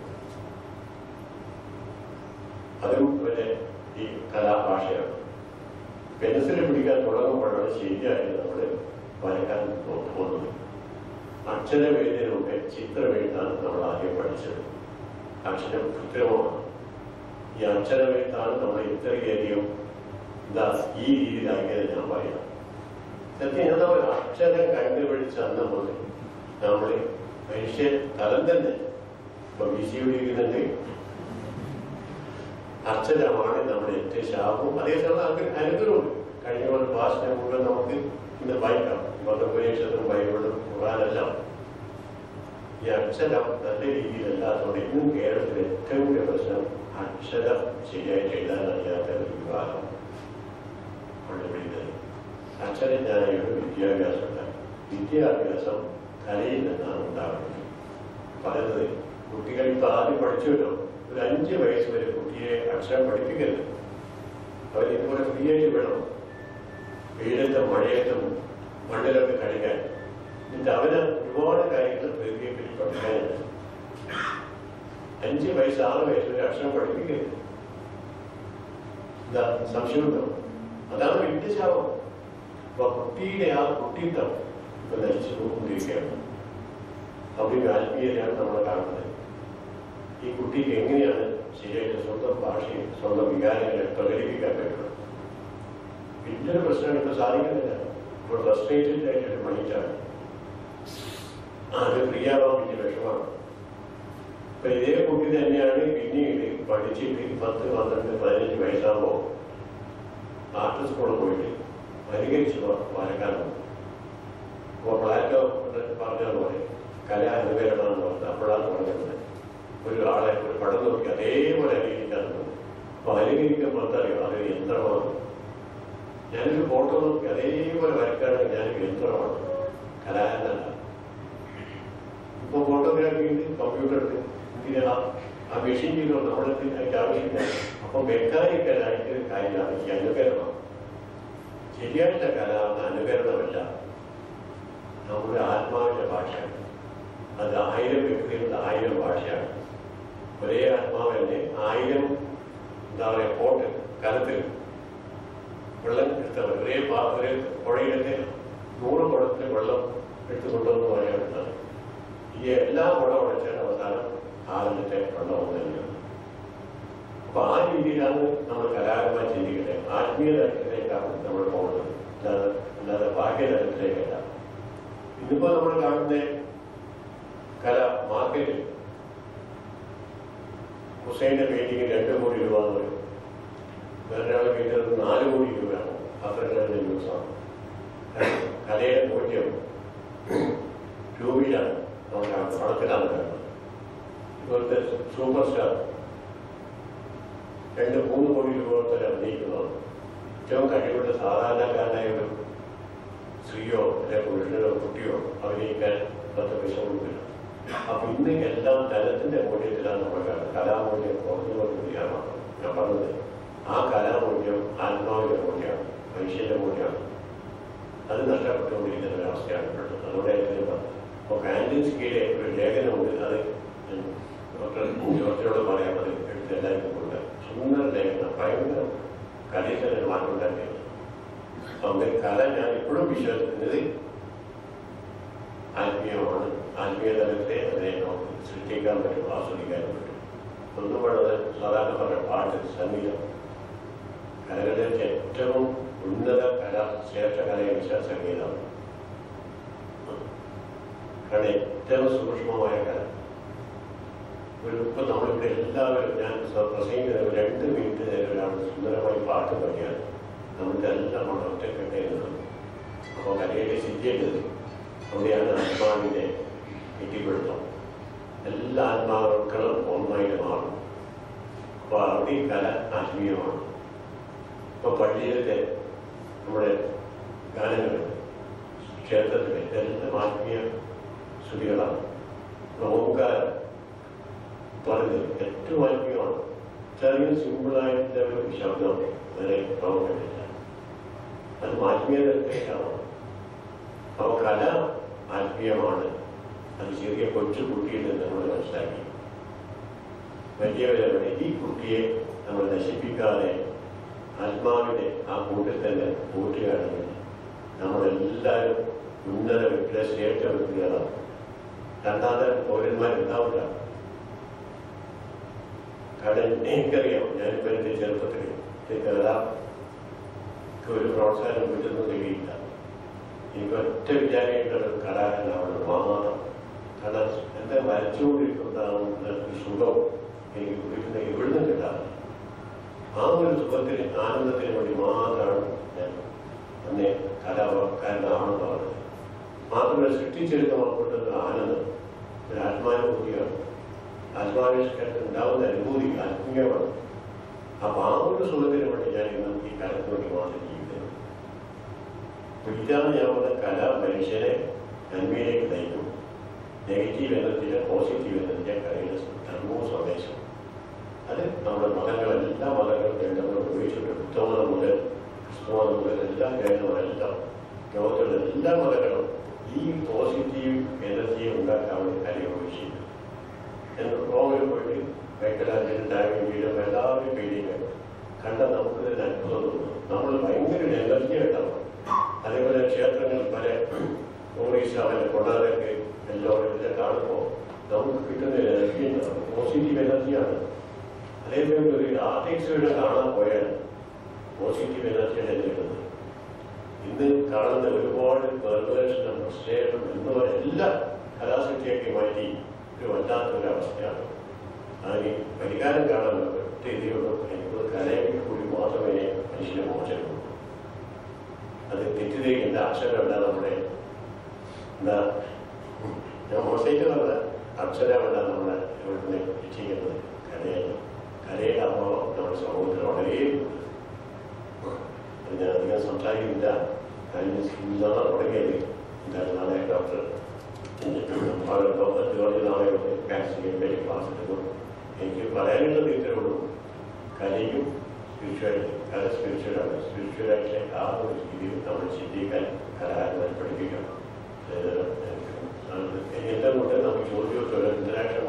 അതും പിന്നെ ഈ കലാഭാഷയാണ് പെൻസിൽ പിടിക്കാൻ തുടങ്ങുമ്പോഴാണ് ശരിയായിട്ട് നമ്മൾ വരക്കാൻ പോകുന്നത് അക്ഷരവേദിയിലൂടെ ചിത്രമെഴുത്താണ് നമ്മൾ ആദ്യം പഠിച്ചത് അക്ഷരം കൃത്രിമമാണ് ഈ അക്ഷരമെഴുത്താണ് നമ്മൾ ഇത്രയധികം എന്താ ഈ രീതിയിലാക്കിയത് ഞാൻ പറയാം സത്യം ഞാൻ നമ്മൾ അക്ഷരം കണ്ടുപിടിച്ച അന്ന് മുതൽ നമ്മൾ മനുഷ്യ തലം തന്നെ ഇപ്പൊ വിശി പിടിക്കുന്നുണ്ട് അക്ഷരമാണ് നമ്മുടെ ഏറ്റവും ശാപവും അതേസമയം അത് അനുഗ്രഹമുണ്ട് കഴിഞ്ഞ പോലെ ഭാഷനെ മുഴുവൻ നമുക്ക് ഇന്ന് വായിക്കാം മതോപനിഷത്തും ബൈബിളും ഖുറാനെല്ലാം ഈ അക്ഷരം നല്ല രീതിയിലല്ലാത്തതുകൊണ്ട് ഇന്നും കേരളത്തിൽ ഏറ്റവും വലിയ പ്രശ്നം അക്ഷരം ശരിയായിട്ട് എഴുതാൻ അറിയാത്ത ഒരു വിഭാഗം കൊണ്ടുപിടിക്കുന്നത് അക്ഷരജ്ഞാനിയുടെ വിദ്യാഭ്യാസമുണ്ട് വിദ്യാഭ്യാസം കലയിൽ നിന്നാണ് ഉണ്ടാകുന്നത് പറയുന്നത് കുട്ടികൾ ഇപ്പൊ ആദ്യം പഠിച്ചുവല്ലോ ഒരു അഞ്ച് വയസ്സ് വരെ കുട്ടിയെ അക്ഷരം പഠിപ്പിക്കരുത് അവർ ഇതുപോലെ ഫ്രീ ആയിട്ട് വേണം വെയിലത്തും മഴയത്തും മണ്ണിലൊക്കെ കളിക്കാൻ എന്നിട്ട് അവന് ഒരുപാട് കാര്യങ്ങൾ പ്രകൃതിയെ പറ്റി പഠിക്കാനുണ്ട് അഞ്ച് വയസ്സ് ആറ് വയസ്സ് വരെ അക്ഷരം പഠിപ്പിക്കരുത് എന്താ സംശയമുണ്ടോ അതാണ് വിദ്യശാപം അപ്പൊ കുട്ടിയുടെ ആ കുട്ടിത്തം ഇപ്പൊ നശിച്ചു പോകൊണ്ടിരിക്കുകയാണ് അവിടെ ആത്മീയതയാണ് നമ്മൾ കാണുന്നത് ഈ കുട്ടിക്ക് എങ്ങനെയാണ് ശരിയായിട്ട് സ്വന്തം ഭാഷയും സ്വന്തം വികാരങ്ങളെ പ്രകടിപ്പിക്കാൻ പറ്റുന്നത് വലിയൊരു പ്രശ്നമാണ് ഇപ്പൊ സാധിക്കുന്നില്ല ഇപ്പോൾ ഫ്രസ്ട്രേറ്റഡ് ആയിട്ടൊരു മൈൻഡാണ് അത് ഫ്രീയാവാൻ വലിയ വിഷമാണ് അപ്പൊ ഇതേ കുട്ടി തന്നെയാണ് പിന്നീട് പഠിച്ചിട്ട് പത്ത് പന്ത്രണ്ട് പതിനഞ്ച് വയസ്സാകുമ്പോൾ ആർട്ട് സ്കൂളിൽ പോയിട്ട് അനുകരിച്ച് വരക്കാൻ അപ്പോൾ പ്ലാറ്റോ പറഞ്ഞതുപോലെ കല അനുകരണമെന്ന് പറഞ്ഞത് അപ്പോഴാണ് പറഞ്ഞത് ഒരു ആളെ ഒരു പടം നോക്കി അതേപോലെ അനുകരിക്കാൻ അപ്പൊ അനുകരിക്കുമ്പോൾ എന്തറിയോ അത് യന്ത്രമാണ് ഞാനൊരു ഫോട്ടോ നോക്കി അതേപോലെ വരയ്ക്കുകയാണെങ്കിൽ ഞാനൊരു യന്ത്രമാണ് കലാകാരനല്ല ഇപ്പൊ ഫോട്ടോഗ്രാഫി ഉണ്ട് കമ്പ്യൂട്ടർ ഉണ്ട് ഇതിന് ആ ആ മെഷീൻ ചെയ്തോ നമ്മളെത്തി അതിന്റെ ആവശ്യമില്ല അപ്പൊ മെക്കാനിക്കലായിട്ട് കാര്യമാണ് ഈ അനുകരണം ശരിയായിട്ടുള്ള കല എന്ന അനുകരണമല്ല നമ്മുടെ ആത്മാവിന്റെ ഭാഷയാണ് അത് ആയിരം വ്യക്തികളുടെ ആയിരം ഭാഷയാണ് ഒരേ ആത്മാവ് തന്നെ ആയിരം എന്താ പറയുക പോട്ട് കലത്തിൽ വെള്ളം എടുത്തവർ ഒരേ പാ ഒരേ പുഴയിലൊക്കെ നൂറ് കുടത്തിൽ വെള്ളം എടുത്തു കൊണ്ടുവന്ന് പറയാനുള്ളത് ഈ എല്ലാ കുടം ഉടച്ചാൽ അവസാനം ആദ്യത്തെ വെള്ളം ഒന്നില്ല അപ്പൊ ആ രീതിയിലാണ് നമ്മൾ കലാകാരന്മാർ ചിന്തിക്കുന്നത് ആത്മീയ തലത്തിലേക്കാണ് നമ്മൾ പോകുന്നത് അല്ലാതെ അല്ലാതെ ബാഹ്യ തലത്തിലേക്കല്ല ഇന്നിപ്പോ നമ്മൾ കാണുന്ന കല മാർക്കറ്റ് ഹുസൈന്റെ പെയിന്റിങ് രണ്ട് കോടി രൂപ എന്ന് പറയും വേറൊരാളെ പെയിന്റർ നാല് കോടി രൂപയാണ് അത്രയുടെ ന്യൂസാണ് കലയുടെ മൂല്യം രൂപയിലാണ് നമ്മൾ പണത്തിലാണ് കാണുന്നത് ഇപ്പോഴത്തെ സൂപ്പർ സ്റ്റാർ രണ്ട് മൂന്ന് കോടി രൂപ വരെ അഭിനയിക്കുന്നതാണ് ഏറ്റവും കഴിവുള്ള സാധാരണക്കാരനായ ഒരു സ്ത്രീയോ അല്ലെ പുരുഷനോ കുട്ടിയോ അഭിനയിക്കാൻ പത്ത് പൈസ കൊടുക്കില്ല അപ്പൊ ഇന്ന് എല്ലാം ധനത്തിന്റെ മൂല്യത്തിലാണ് നമ്മൾ കാണുന്നത് കലാമൂല്യം കുറഞ്ഞു കൊണ്ടിരിക്കുകയാണ് ഞാൻ പറഞ്ഞത് ആ കലാമൂല്യം ആത്മാവിന്റെ മൂല്യമാണ് മനുഷ്യന്റെ മൂല്യമാണ് അത് നഷ്ടപ്പെട്ടുകൊണ്ടിരിക്കുന്ന ഒരവസ്ഥയാണ് ഇപ്പോഴത്തെ അതുകൊണ്ട് ഏറ്റവും അപ്പോൾ കാൻഡിൻസ്കിയുടെ ഒരു ലേഖനമുണ്ട് അത് ഡോക്ടർ ജോർജിയോട് പറയാൻ അത് എടുത്ത് എല്ലാവർക്കും കൊടുക്കുക സുന്ദര ലേഖനം ഭയങ്കര കലയിൽ തന്നെ മാറ്റം ഉണ്ടാക്കിയത് അങ്ങനെ കല ഞാൻ ഇപ്പോഴും വിശ്വസിക്കുന്നത് ആത്മീയമാണ് ആത്മീയ തലത്തെ അതിനെ നമുക്ക് സൃഷ്ടിക്കാൻ പറ്റും ആസ്വദിക്കാനും പറ്റും ഒന്നും വളരെ സാധാരണ പറയാം പാട്ട് സംഗീതം കലകളിലേക്ക് ഏറ്റവും ഉന്നത കല ശ്രേഷ്ഠ കലയെന്ന് വെച്ചാൽ സംഗീതമാണ് കാരണം ഏറ്റവും സൂക്ഷ്മമായ കല ഒരു ഇപ്പൊ നമ്മളിവിടെ എല്ലാവരും ഞാൻ പ്രസംഗിക്കുന്ന ഒരു രണ്ട് മിനിറ്റ് നേരം ഒരാൾ സുന്ദരമായി പാട്ട് പാടിയാൽ നമ്മുടെ എല്ലാം നമ്മൾ ഒറ്റക്കെട്ടായിരുന്നു അപ്പോൾ കലയുടെ സിദ്ധിയേണ്ടത് അവിടെയാണ് ആത്മാവിന്റെ എത്തിപ്പെടുത്തം എല്ലാ ആത്മാക്കളും ഒന്നായിട്ട് മാറും അപ്പോൾ അവിടെ ഈ കല ആത്മീയമാണ് ഇപ്പൊ പള്ളിയിലത്തെ നമ്മുടെ ഗാനങ്ങൾ ക്ഷേത്രത്തിലെ എല്ലാം ആത്മീയ ശ്രുതികളാണ് ഓങ്കാരം പറഞ്ഞത് ഏറ്റവും ആത്മീയമാണ്. ചെറിയ സിമ്പിളായിട്ടുള്ള ഒരു ശബ്ദം വരെ പ്രവർത്തിക്കില്ല അത് ആത്മീയതയിലേക്കാണ് അപ്പോൾ കല ആത്മീയമാണ് അത് ചെറിയ കൊച്ചു കുട്ടിയിൽ നിന്ന് നമ്മൾ മനസ്സിലാക്കി വലിയവരവിടെ ഈ കുട്ടിയെ നമ്മൾ നശിപ്പിക്കാതെ ആത്മാവിനെ ആ കൂട്ടിൽ തന്നെ കൂട്ടുകയാണെങ്കിൽ നമ്മളെല്ലാവരും ഉന്നത വ്യക്തിയുടെ ശ്രേഷ്ഠ വ്യക്തികളാണ് രണ്ടാം തരം പൗരന്മാരുണ്ടാവില്ല കാരണം എനിക്കറിയാം ഞാനിപ്പോൾ എൻ്റെ ചെറുപ്പത്തിൽ കല ഒരു പ്രോത്സാഹനം കിട്ടുന്നില്ല എനിക്ക് ഒറ്റ വിചാരിക്കേണ്ട കലാകാരനാവണം മാത്രം കാരണം എന്താ വരച്ചുകൊണ്ടിരിക്കുന്നതാവുന്ന ഒരു സുഖം എനിക്ക് കിട്ടുന്ന എവിടുന്ന് കിട്ടാറില്ല ആ ഒരു സുഖത്തിന് ആനന്ദത്തിന് വേണ്ടി മാത്രമാണ് ഞാൻ അന്നേ കലാകാരനാണെന്ന് പറഞ്ഞത് മാത്രമല്ല സൃഷ്ടിച്ചെടുക്കാൻ കിട്ടുന്ന ആനന്ദം ഒരു ആത്മാനുഭൂതിയാണ് ആത്മാവിഷ്കാരത്തിൽ ഉണ്ടാവുന്ന അനുഭൂതി ആത്മീയമാണ് അപ്പൊ ആ ഒരു സുഖത്തിന് വേണ്ടി ഞാൻ ഇന്ന് ഈ കാലത്ത് വേണ്ടി മാത്രം ജീവിക്കുന്നത് അപ്പൊ ഇതാണ് ഞാൻ പറഞ്ഞ കല മനുഷ്യനെ നന്മയിലേക്ക് നയിക്കും നെഗറ്റീവ് എനർജിയിലെ പോസിറ്റീവ് എനർജിയെ കലയുടെ ധർമ്മവും സന്ദേശം അത് നമ്മുടെ മതങ്ങളെല്ലാം മതങ്ങളും വേണ്ടവർ ഉപയോഗിച്ചിട്ടുണ്ട് ബുദ്ധമതം മുതൽ ക്രിസ്തുമതം മുതൽ എല്ലാ വേദമെല്ലാം ലോകത്തുള്ള എല്ലാ മതങ്ങളും ഈ പോസിറ്റീവ് എനർജിയെ ഉണ്ടാക്കാൻ വേണ്ടി കലയെ ഉപയോഗിച്ചിട്ടുണ്ട് എന്ന് റോമിൽ പോയിട്ട് മൈക്കലാഞ്ചലും ഡാവിഞ്ചിയിലും എല്ലാവരും പേടിയും കണ്ട നമുക്ക് തന്നെ അത്ഭുതം തോന്നും നമ്മൾ ഭയങ്കര ഒരു എനർജി ആയിട്ടാണ് അതേപോലെ ക്ഷേത്രങ്ങൾ പല ടൂറിസ്റ്റ് അവരെ കൊണ്ടാടൊക്കെ എല്ലാവരും ഇതൊക്കെ കാണുമ്പോൾ നമുക്ക് കിട്ടുന്ന ഒരു എനർജി ഉണ്ടാവും പോസിറ്റീവ് എനർജിയാണ് അതേപോലെ ഒരു ആർട്ടിസ്റ്റുകളെ കാണാൻ പോയാൽ പോസിറ്റീവ് എനർജിയാണ് കിട്ടുന്നത് ഇന്ന് കാണുന്ന ഒരുപാട് പെർവേഷനും ഫ്രസ്ട്രേഷനും എന്നുപോലെ എല്ലാ കലാസക്തിയൊക്കെ മാറ്റി ഒരു വല്ലാത്തൊരു അവസ്ഥയാണ് അതിന് പരിഹാരം കാണാൻ ഒറ്റ ഇതിലുള്ള എനിക്ക് കലയിൽ കൂടി മാത്രമേ മനുഷ്യന് മോചനമുള്ളൂ അത് തെറ്റിദ്ധരിക്കേണ്ട അക്ഷരമല്ല നമ്മുടെ എന്താ ഞാൻ മോശിക്കുന്നതല്ല അക്ഷരമല്ല നമ്മളെ ഇവിടുന്ന് രക്ഷിക്കുന്നത് കലയാണ് കലയുടെ അഭാവം നമ്മുടെ സമൂഹത്തിൽ വളരെ അത് ഞാൻ അധികം സംസാരിക്കുന്നില്ല കഴിഞ്ഞ ഇന്നാണ് തുടങ്ങിയത് എന്താണ് നാളെ ഡോക്ടർ ജോർജ് നാളെ കാൻസർ വേണ്ടി ക്ലാസ് എടുക്കും എനിക്ക് പറയാനുള്ളത് ഇത്രേ ഉള്ളൂ കലയും സ്പിരിച്വാലിറ്റി കല സ്പിരിച്വലാണ് സ്പിരിച്വലായിട്ടുള്ള ആ ഒരു രീതിയിൽ നമ്മൾ ചിന്തിക്കാൻ കലാകാരന്മാരെ പഠിപ്പിക്കണം എല്ലാം കൊണ്ട് നമുക്ക് ചോദ്യമൊക്കെ ഇന്ററാക്ഷൻ